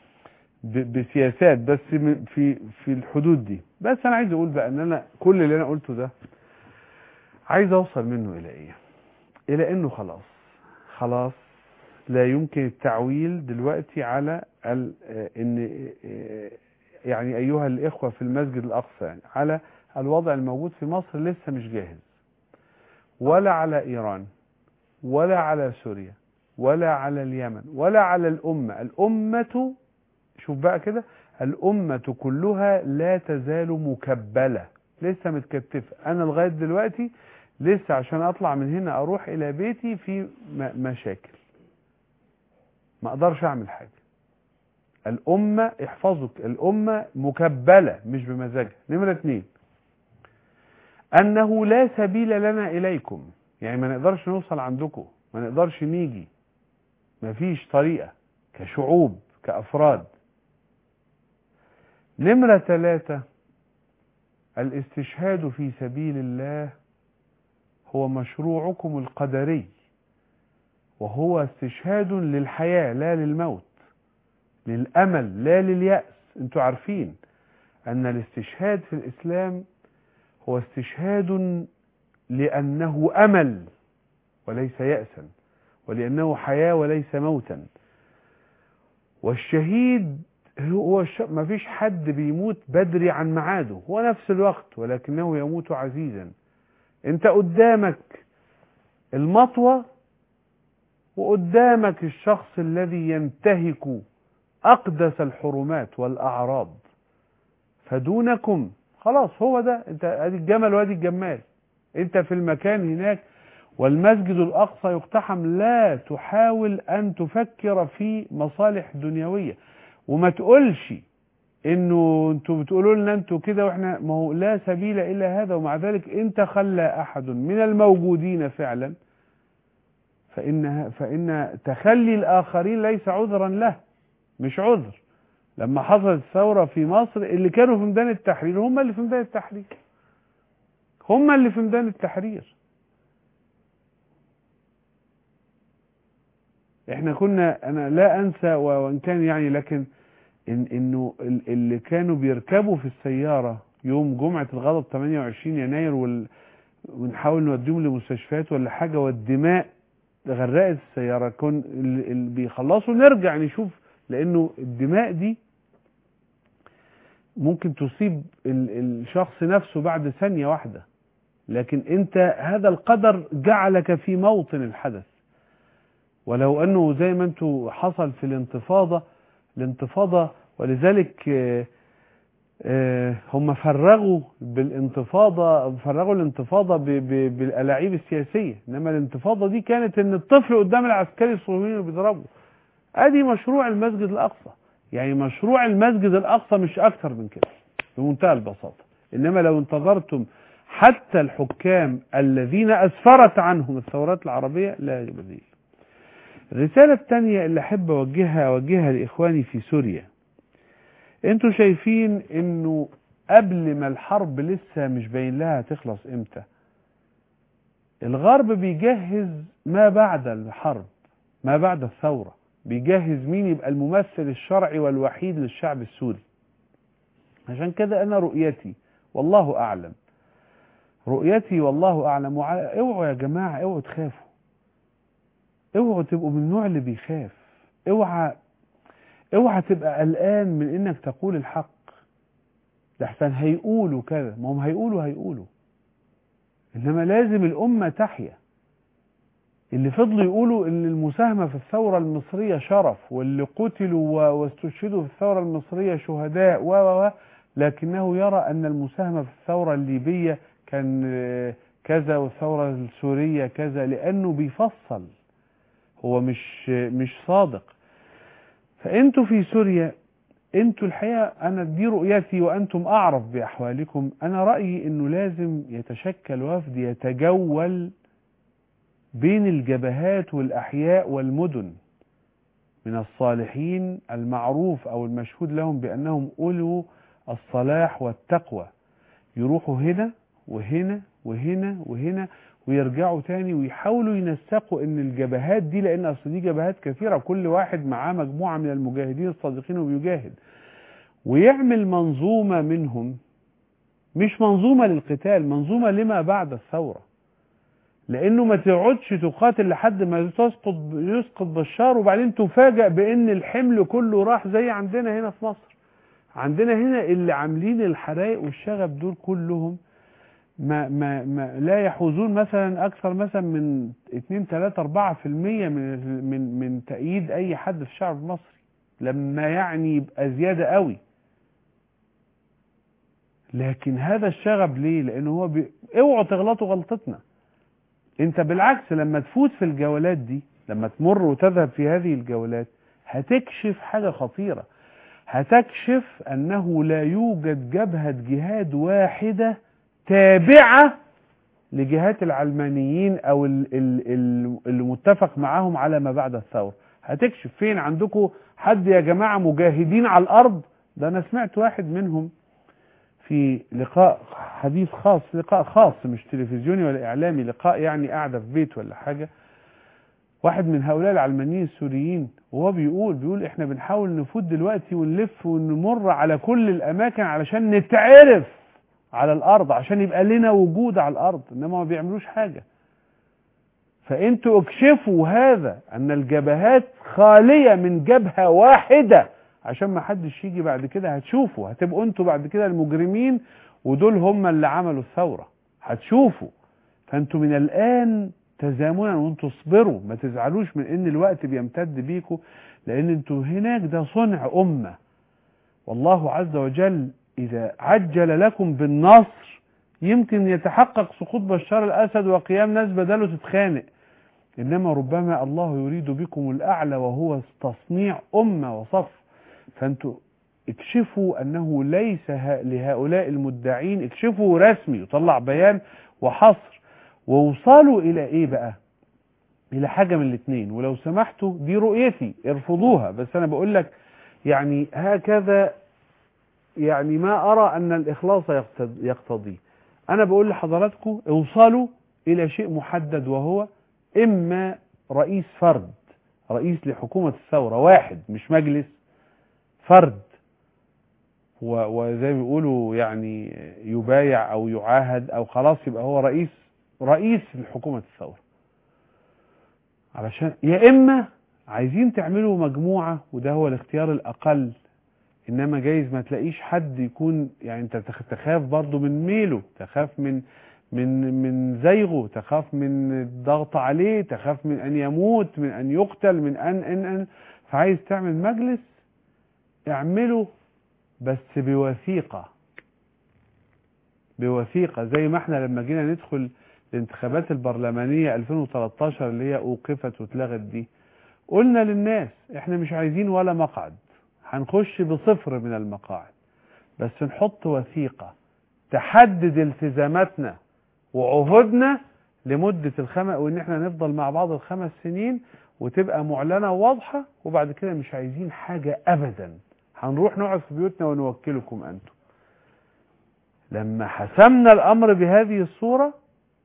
بسياسات بس في في الحدود دي بس انا عايز اقول بقى ان انا كل اللي انا قلته ده عايز اوصل منه الى ايه الى انه خلاص خلاص لا يمكن التعويل دلوقتي على ال ان يعني ايها الاخوه في المسجد الاقصى يعني على الوضع الموجود في مصر لسه مش جاهز ولا على ايران ولا على سوريا ولا على اليمن ولا على الامه الامه شوف بقى كده الامه كلها لا تزال مكبله لسه متكتفه انا لغايه دلوقتي لسه عشان اطلع من هنا اروح الى بيتي في مشاكل ما اقدرش اعمل حاجة الامة احفظك الامة مكبلة مش بمزاجها نمرة اتنين انه لا سبيل لنا اليكم يعني ما نقدرش نوصل عندكم ما نقدرش نيجي ما فيش طريقة كشعوب كأفراد نمرة ثلاثة الاستشهاد في سبيل الله هو مشروعكم القدري وهو استشهاد للحياة لا للموت للأمل لا لليأس انتوا عارفين أن الاستشهاد في الإسلام هو استشهاد لأنه أمل وليس يأسا ولأنه حياة وليس موتا والشهيد هو الش... ما فيش حد بيموت بدري عن ميعاده هو نفس الوقت ولكنه يموت عزيزا انت قدامك المطوة وقدامك الشخص الذي ينتهك أقدس الحرمات والأعراض فدونكم خلاص هو ده انت ادي الجمل وادي الجمال انت في المكان هناك والمسجد الأقصى يقتحم لا تحاول أن تفكر في مصالح دنيوية وما تقولش انه انتوا بتقولوا لنا انتوا كده واحنا ما هو لا سبيل الا هذا ومع ذلك ان تخلى احد من الموجودين فعلا فان فان تخلي الاخرين ليس عذرا له مش عذر لما حصلت الثوره في مصر اللي كانوا في ميدان التحرير هم اللي في ميدان التحرير هم اللي في ميدان التحرير احنا كنا انا لا انسى وان كان يعني لكن إن انه اللي كانوا بيركبوا في السيارة يوم جمعة الغضب 28 يناير وال... ونحاول نوديهم لمستشفيات ولا حاجة والدماء غرقت السيارة كن اللي بيخلصوا نرجع نشوف لانه الدماء دي ممكن تصيب الشخص نفسه بعد ثانية واحدة لكن انت هذا القدر جعلك في موطن الحدث ولو انه زي ما انتوا حصل في الانتفاضة الانتفاضة ولذلك هم فرغوا بالانتفاضة فرغوا الانتفاضة بالألاعيب السياسية إنما الانتفاضة دي كانت إن الطفل قدام العسكري الصهيوني بيضربه أدي مشروع المسجد الأقصى يعني مشروع المسجد الأقصى مش أكثر من كده بمنتهى البساطة إنما لو انتظرتم حتى الحكام الذين أسفرت عنهم الثورات العربية لا بديل الرسالة الثانية اللي أحب أوجهها أوجهها لإخواني في سوريا أنتوا شايفين إنه قبل ما الحرب لسه مش باين لها تخلص إمتى الغرب بيجهز ما بعد الحرب ما بعد الثورة بيجهز مين يبقى الممثل الشرعي والوحيد للشعب السوري عشان كده أنا رؤيتي والله أعلم رؤيتي والله أعلم وع- اوعوا يا جماعة اوعوا تخافوا اوعوا تبقوا من النوع اللي بيخاف اوعى اوعى تبقى قلقان من انك تقول الحق ده احسن هيقولوا كذا ما هم هيقولوا هيقولوا انما لازم الامه تحيا اللي فضلوا يقولوا ان المساهمه في الثوره المصريه شرف واللي قتلوا و- واستشهدوا في الثوره المصريه شهداء و و و لكنه يرى ان المساهمه في الثوره الليبيه كان آه، كذا والثوره السوريه كذا لانه بيفصل هو مش مش صادق فانتوا في سوريا انتوا الحقيقه انا دي رؤيتي وانتم اعرف باحوالكم انا رايي انه لازم يتشكل وفد يتجول بين الجبهات والاحياء والمدن من الصالحين المعروف او المشهود لهم بانهم اولو الصلاح والتقوى يروحوا هنا وهنا وهنا وهنا ويرجعوا تاني ويحاولوا ينسقوا ان الجبهات دي لان اصل دي جبهات كثيره كل واحد معاه مجموعه من المجاهدين الصادقين وبيجاهد ويعمل منظومه منهم مش منظومه للقتال منظومه لما بعد الثوره لانه ما تقعدش تقاتل لحد ما تسقط يسقط بشار وبعدين تفاجأ بان الحمل كله راح زي عندنا هنا في مصر عندنا هنا اللي عاملين الحرائق والشغب دول كلهم ما ما ما لا يحوزون مثلا اكثر مثلا من 2 3 4% من من من تأييد اي حد في الشعب المصري لما يعني يبقى زياده قوي لكن هذا الشغب ليه لان هو بي... اوعوا تغلطوا غلطتنا انت بالعكس لما تفوت في الجولات دي لما تمر وتذهب في هذه الجولات هتكشف حاجه خطيره هتكشف انه لا يوجد جبهه جهاد واحده تابعة لجهات العلمانيين او ال- ال- ال- اللي متفق معاهم على ما بعد الثورة هتكشف فين عندكم حد يا جماعة مجاهدين على الارض ده انا سمعت واحد منهم في لقاء حديث خاص لقاء خاص مش تلفزيوني ولا اعلامي لقاء يعني قاعدة في بيت ولا حاجة واحد من هؤلاء العلمانيين السوريين وهو بيقول بيقول احنا بنحاول نفوت دلوقتي ونلف ونمر على كل الاماكن علشان نتعرف على الارض عشان يبقى لنا وجود على الارض انما ما بيعملوش حاجه فانتوا اكشفوا هذا ان الجبهات خاليه من جبهه واحده عشان ما حدش يجي بعد كده هتشوفوا هتبقوا انتوا بعد كده المجرمين ودول هم اللي عملوا الثوره هتشوفوا فانتوا من الان تزامنا وانتوا اصبروا ما تزعلوش من ان الوقت بيمتد بيكم لان انتوا هناك ده صنع امه والله عز وجل إذا عجل لكم بالنصر يمكن يتحقق سقوط بشار الأسد وقيام ناس بداله تتخانق إنما ربما الله يريد بكم الأعلى وهو تصنيع أمة وصف فأنتوا اكشفوا أنه ليس ه- لهؤلاء المدعين اكشفوا رسمي يطلع بيان وحصر ووصلوا إلى إيه بقى إلى حاجة من الاثنين ولو سمحتوا دي رؤيتي ارفضوها بس أنا بقول لك يعني هكذا يعني ما أرى أن الإخلاص يقتض- يقتضيه أنا بقول لحضراتكم اوصلوا إلى شيء محدد وهو إما رئيس فرد رئيس لحكومة الثورة واحد مش مجلس فرد و- وزي ما بيقولوا يعني يبايع أو يعاهد أو خلاص يبقى هو رئيس رئيس لحكومة الثورة علشان يا إما عايزين تعملوا مجموعة وده هو الاختيار الأقل انما جايز ما تلاقيش حد يكون يعني انت تخ- تخاف برضو من ميله تخاف من من من زيغه تخاف من الضغط عليه تخاف من ان يموت من ان يقتل من ان ان ان فعايز تعمل مجلس اعمله بس بوثيقة بوثيقة زي ما احنا لما جينا ندخل الانتخابات البرلمانية 2013 اللي هي اوقفت واتلغت دي قلنا للناس احنا مش عايزين ولا مقعد هنخش بصفر من المقاعد بس نحط وثيقة تحدد التزاماتنا وعهودنا لمدة الخمس وان احنا نفضل مع بعض الخمس سنين وتبقى معلنة وواضحة وبعد كده مش عايزين حاجة ابدا هنروح نقعد في بيوتنا ونوكلكم انتم لما حسمنا الامر بهذه الصورة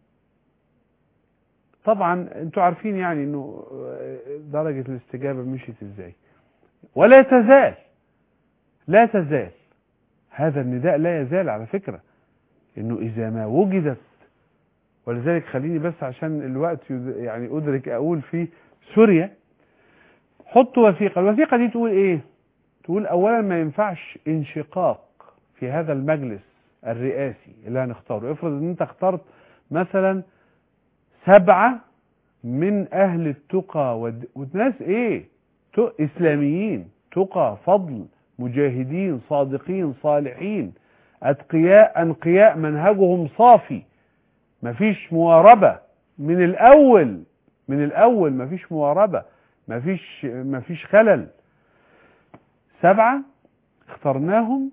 طبعا انتوا عارفين يعني انه درجة الاستجابة مشيت ازاي ولا تزال لا تزال هذا النداء لا يزال على فكرة انه اذا ما وجدت ولذلك خليني بس عشان الوقت يعني ادرك اقول في سوريا حطوا وثيقة الوثيقة دي تقول ايه تقول اولا ما ينفعش انشقاق في هذا المجلس الرئاسي اللي هنختاره افرض ان انت اخترت مثلا سبعة من اهل التقى والناس ايه اسلاميين تقى فضل مجاهدين صادقين صالحين اتقياء انقياء منهجهم صافي مفيش مواربة من الاول من الاول مفيش مواربة مفيش مفيش خلل سبعة اخترناهم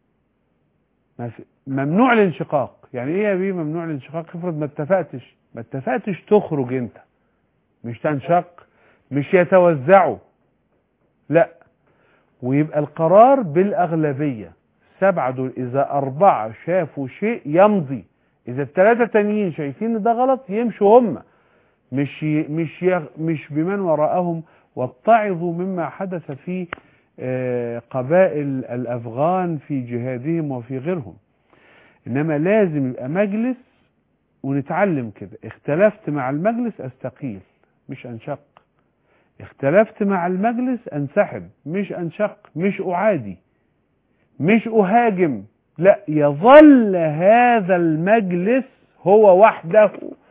ممنوع الانشقاق يعني ايه يا بيه ممنوع الانشقاق افرض ما اتفقتش ما اتفقتش تخرج انت مش تنشق مش يتوزعوا لا ويبقى القرار بالأغلبية سبعة دول إذا أربعة شافوا شيء يمضي إذا الثلاثة تانيين شايفين إن ده غلط يمشوا هم مش مش يغ مش بمن وراءهم واتعظوا مما حدث في قبائل الأفغان في جهادهم وفي غيرهم إنما لازم يبقى مجلس ونتعلم كده اختلفت مع المجلس أستقيل مش أنشق اختلفت مع المجلس انسحب مش انشق مش اعادي مش اهاجم لا يظل هذا المجلس هو وحده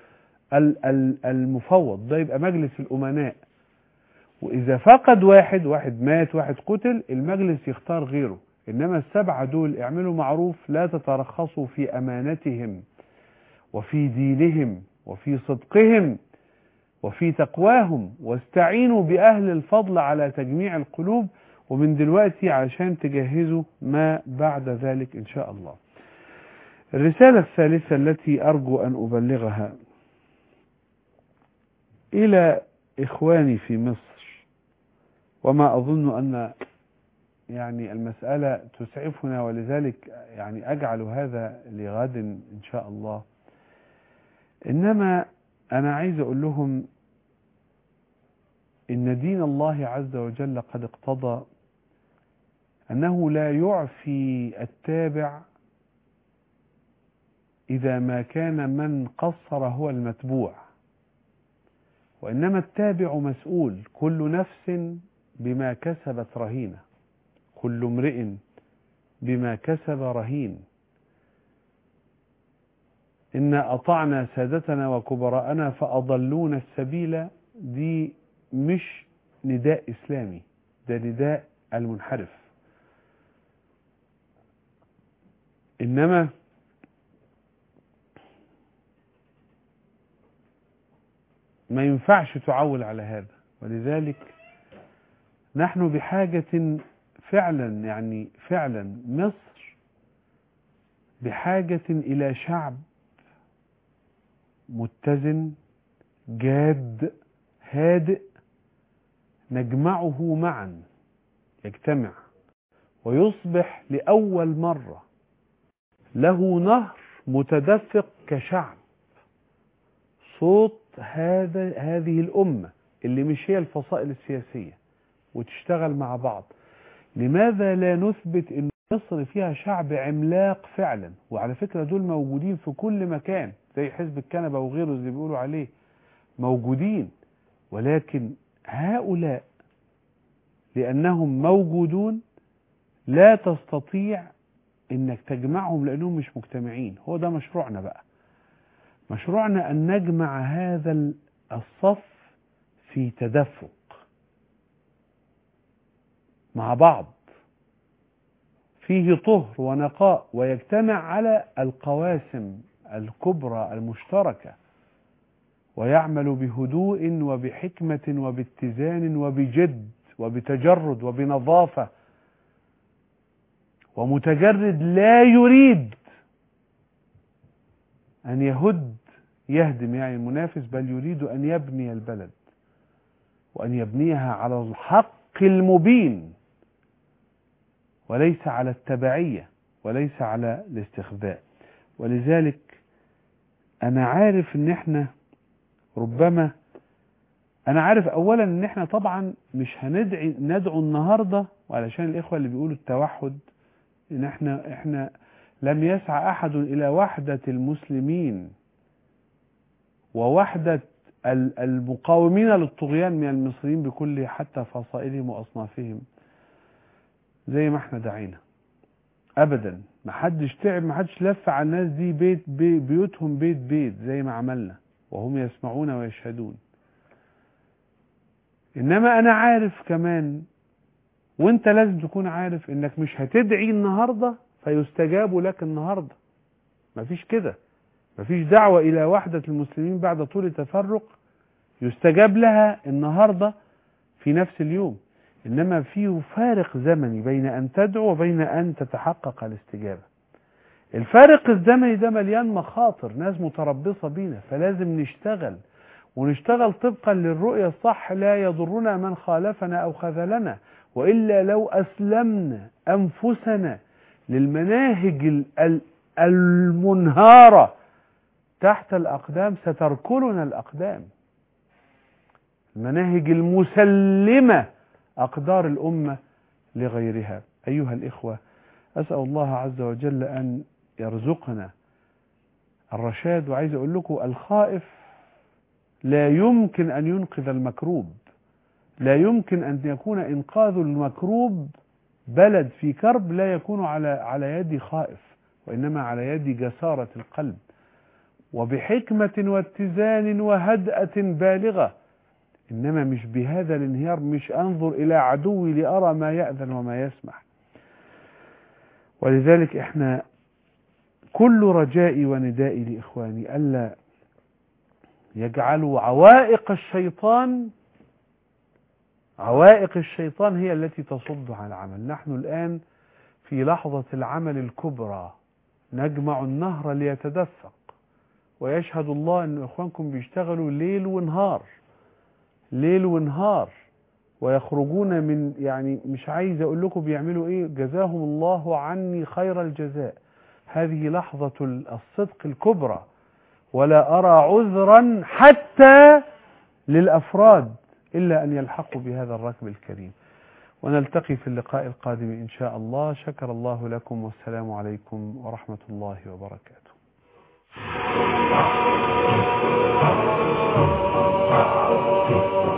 المفوض ده يبقى مجلس الامناء واذا فقد واحد واحد مات واحد قتل المجلس يختار غيره انما السبعه دول اعملوا معروف لا تترخصوا في امانتهم وفي دينهم وفي صدقهم وفي تقواهم واستعينوا بأهل الفضل على تجميع القلوب ومن دلوقتي عشان تجهزوا ما بعد ذلك إن شاء الله الرسالة الثالثة التي أرجو أن أبلغها إلى إخواني في مصر وما أظن أن يعني المسألة تسعفنا ولذلك يعني أجعل هذا لغد إن شاء الله إنما أنا عايز أقول لهم إن دين الله عز وجل قد اقتضى أنه لا يعفي التابع إذا ما كان من قصر هو المتبوع وإنما التابع مسؤول كل نفس بما كسبت رهينة كل امرئ بما كسب رهين إنا أطعنا سادتنا وكبراءنا فأضلونا السبيل دي مش نداء إسلامي ده نداء المنحرف إنما ما ينفعش تعول على هذا ولذلك نحن بحاجة فعلا يعني فعلا مصر بحاجة إلى شعب متزن جاد هادئ نجمعه معا يجتمع ويصبح لأول مرة له نهر متدفق كشعب صوت هذا هذه الأمة اللي مش هي الفصائل السياسية وتشتغل مع بعض لماذا لا نثبت ان مصر فيها شعب عملاق فعلا وعلى فكرة دول موجودين في كل مكان زي حزب الكنبة وغيره اللي بيقولوا عليه موجودين ولكن هؤلاء لأنهم موجودون لا تستطيع انك تجمعهم لانهم مش مجتمعين هو ده مشروعنا بقى مشروعنا ان نجمع هذا الصف في تدفق مع بعض فيه طهر ونقاء ويجتمع على القواسم الكبرى المشتركة ويعمل بهدوء وبحكمة وباتزان وبجد وبتجرد وبنظافة ومتجرد لا يريد أن يهد يهدم يعني المنافس بل يريد أن يبني البلد وأن يبنيها على الحق المبين وليس على التبعية وليس على الاستخباء ولذلك أنا عارف إن إحنا ربما أنا عارف أولا إن إحنا طبعا مش هندعي ندعو النهاردة وعلشان الإخوة اللي بيقولوا التوحد إن إحنا إحنا لم يسعى أحد إلى وحدة المسلمين ووحدة المقاومين للطغيان من المصريين بكل حتى فصائلهم وأصنافهم زي ما احنا دعينا ابدا ما حدش تعب ما حدش لف على الناس دي بيت بي بيوتهم بيت بيت زي ما عملنا وهم يسمعون ويشهدون انما انا عارف كمان وانت لازم تكون عارف انك مش هتدعي النهارده فيستجاب لك النهارده مفيش كده مفيش دعوة الى وحدة المسلمين بعد طول تفرق يستجاب لها النهارده في نفس اليوم إنما فيه فارق زمني بين أن تدعو وبين أن تتحقق الاستجابة الفارق الزمني ده مليان مخاطر ناس متربصة بينا فلازم نشتغل ونشتغل طبقا للرؤية الصح لا يضرنا من خالفنا أو خذلنا وإلا لو أسلمنا أنفسنا للمناهج المنهارة تحت الأقدام ستركلنا الأقدام المناهج المسلمة أقدار الأمة لغيرها أيها الإخوة أسأل الله عز وجل أن يرزقنا الرشاد وعايز أقول لكم الخائف لا يمكن أن ينقذ المكروب لا يمكن أن يكون إنقاذ المكروب بلد في كرب لا يكون على على يد خائف وإنما على يد جسارة القلب وبحكمة واتزان وهدأة بالغة إنما مش بهذا الانهيار مش أنظر إلى عدوي لأرى ما يأذن وما يسمح ولذلك إحنا كل رجائي وندائي لإخواني ألا يجعلوا عوائق الشيطان عوائق الشيطان هي التي تصد عن العمل نحن الآن في لحظة العمل الكبرى نجمع النهر ليتدفق ويشهد الله أن إخوانكم بيشتغلوا ليل ونهار ليل ونهار ويخرجون من يعني مش عايز اقول لكم بيعملوا ايه جزاهم الله عني خير الجزاء هذه لحظة الصدق الكبرى ولا ارى عذرا حتى للافراد الا ان يلحقوا بهذا الركب الكريم ونلتقي في اللقاء القادم ان شاء الله شكر الله لكم والسلام عليكم ورحمة الله وبركاته Thank you.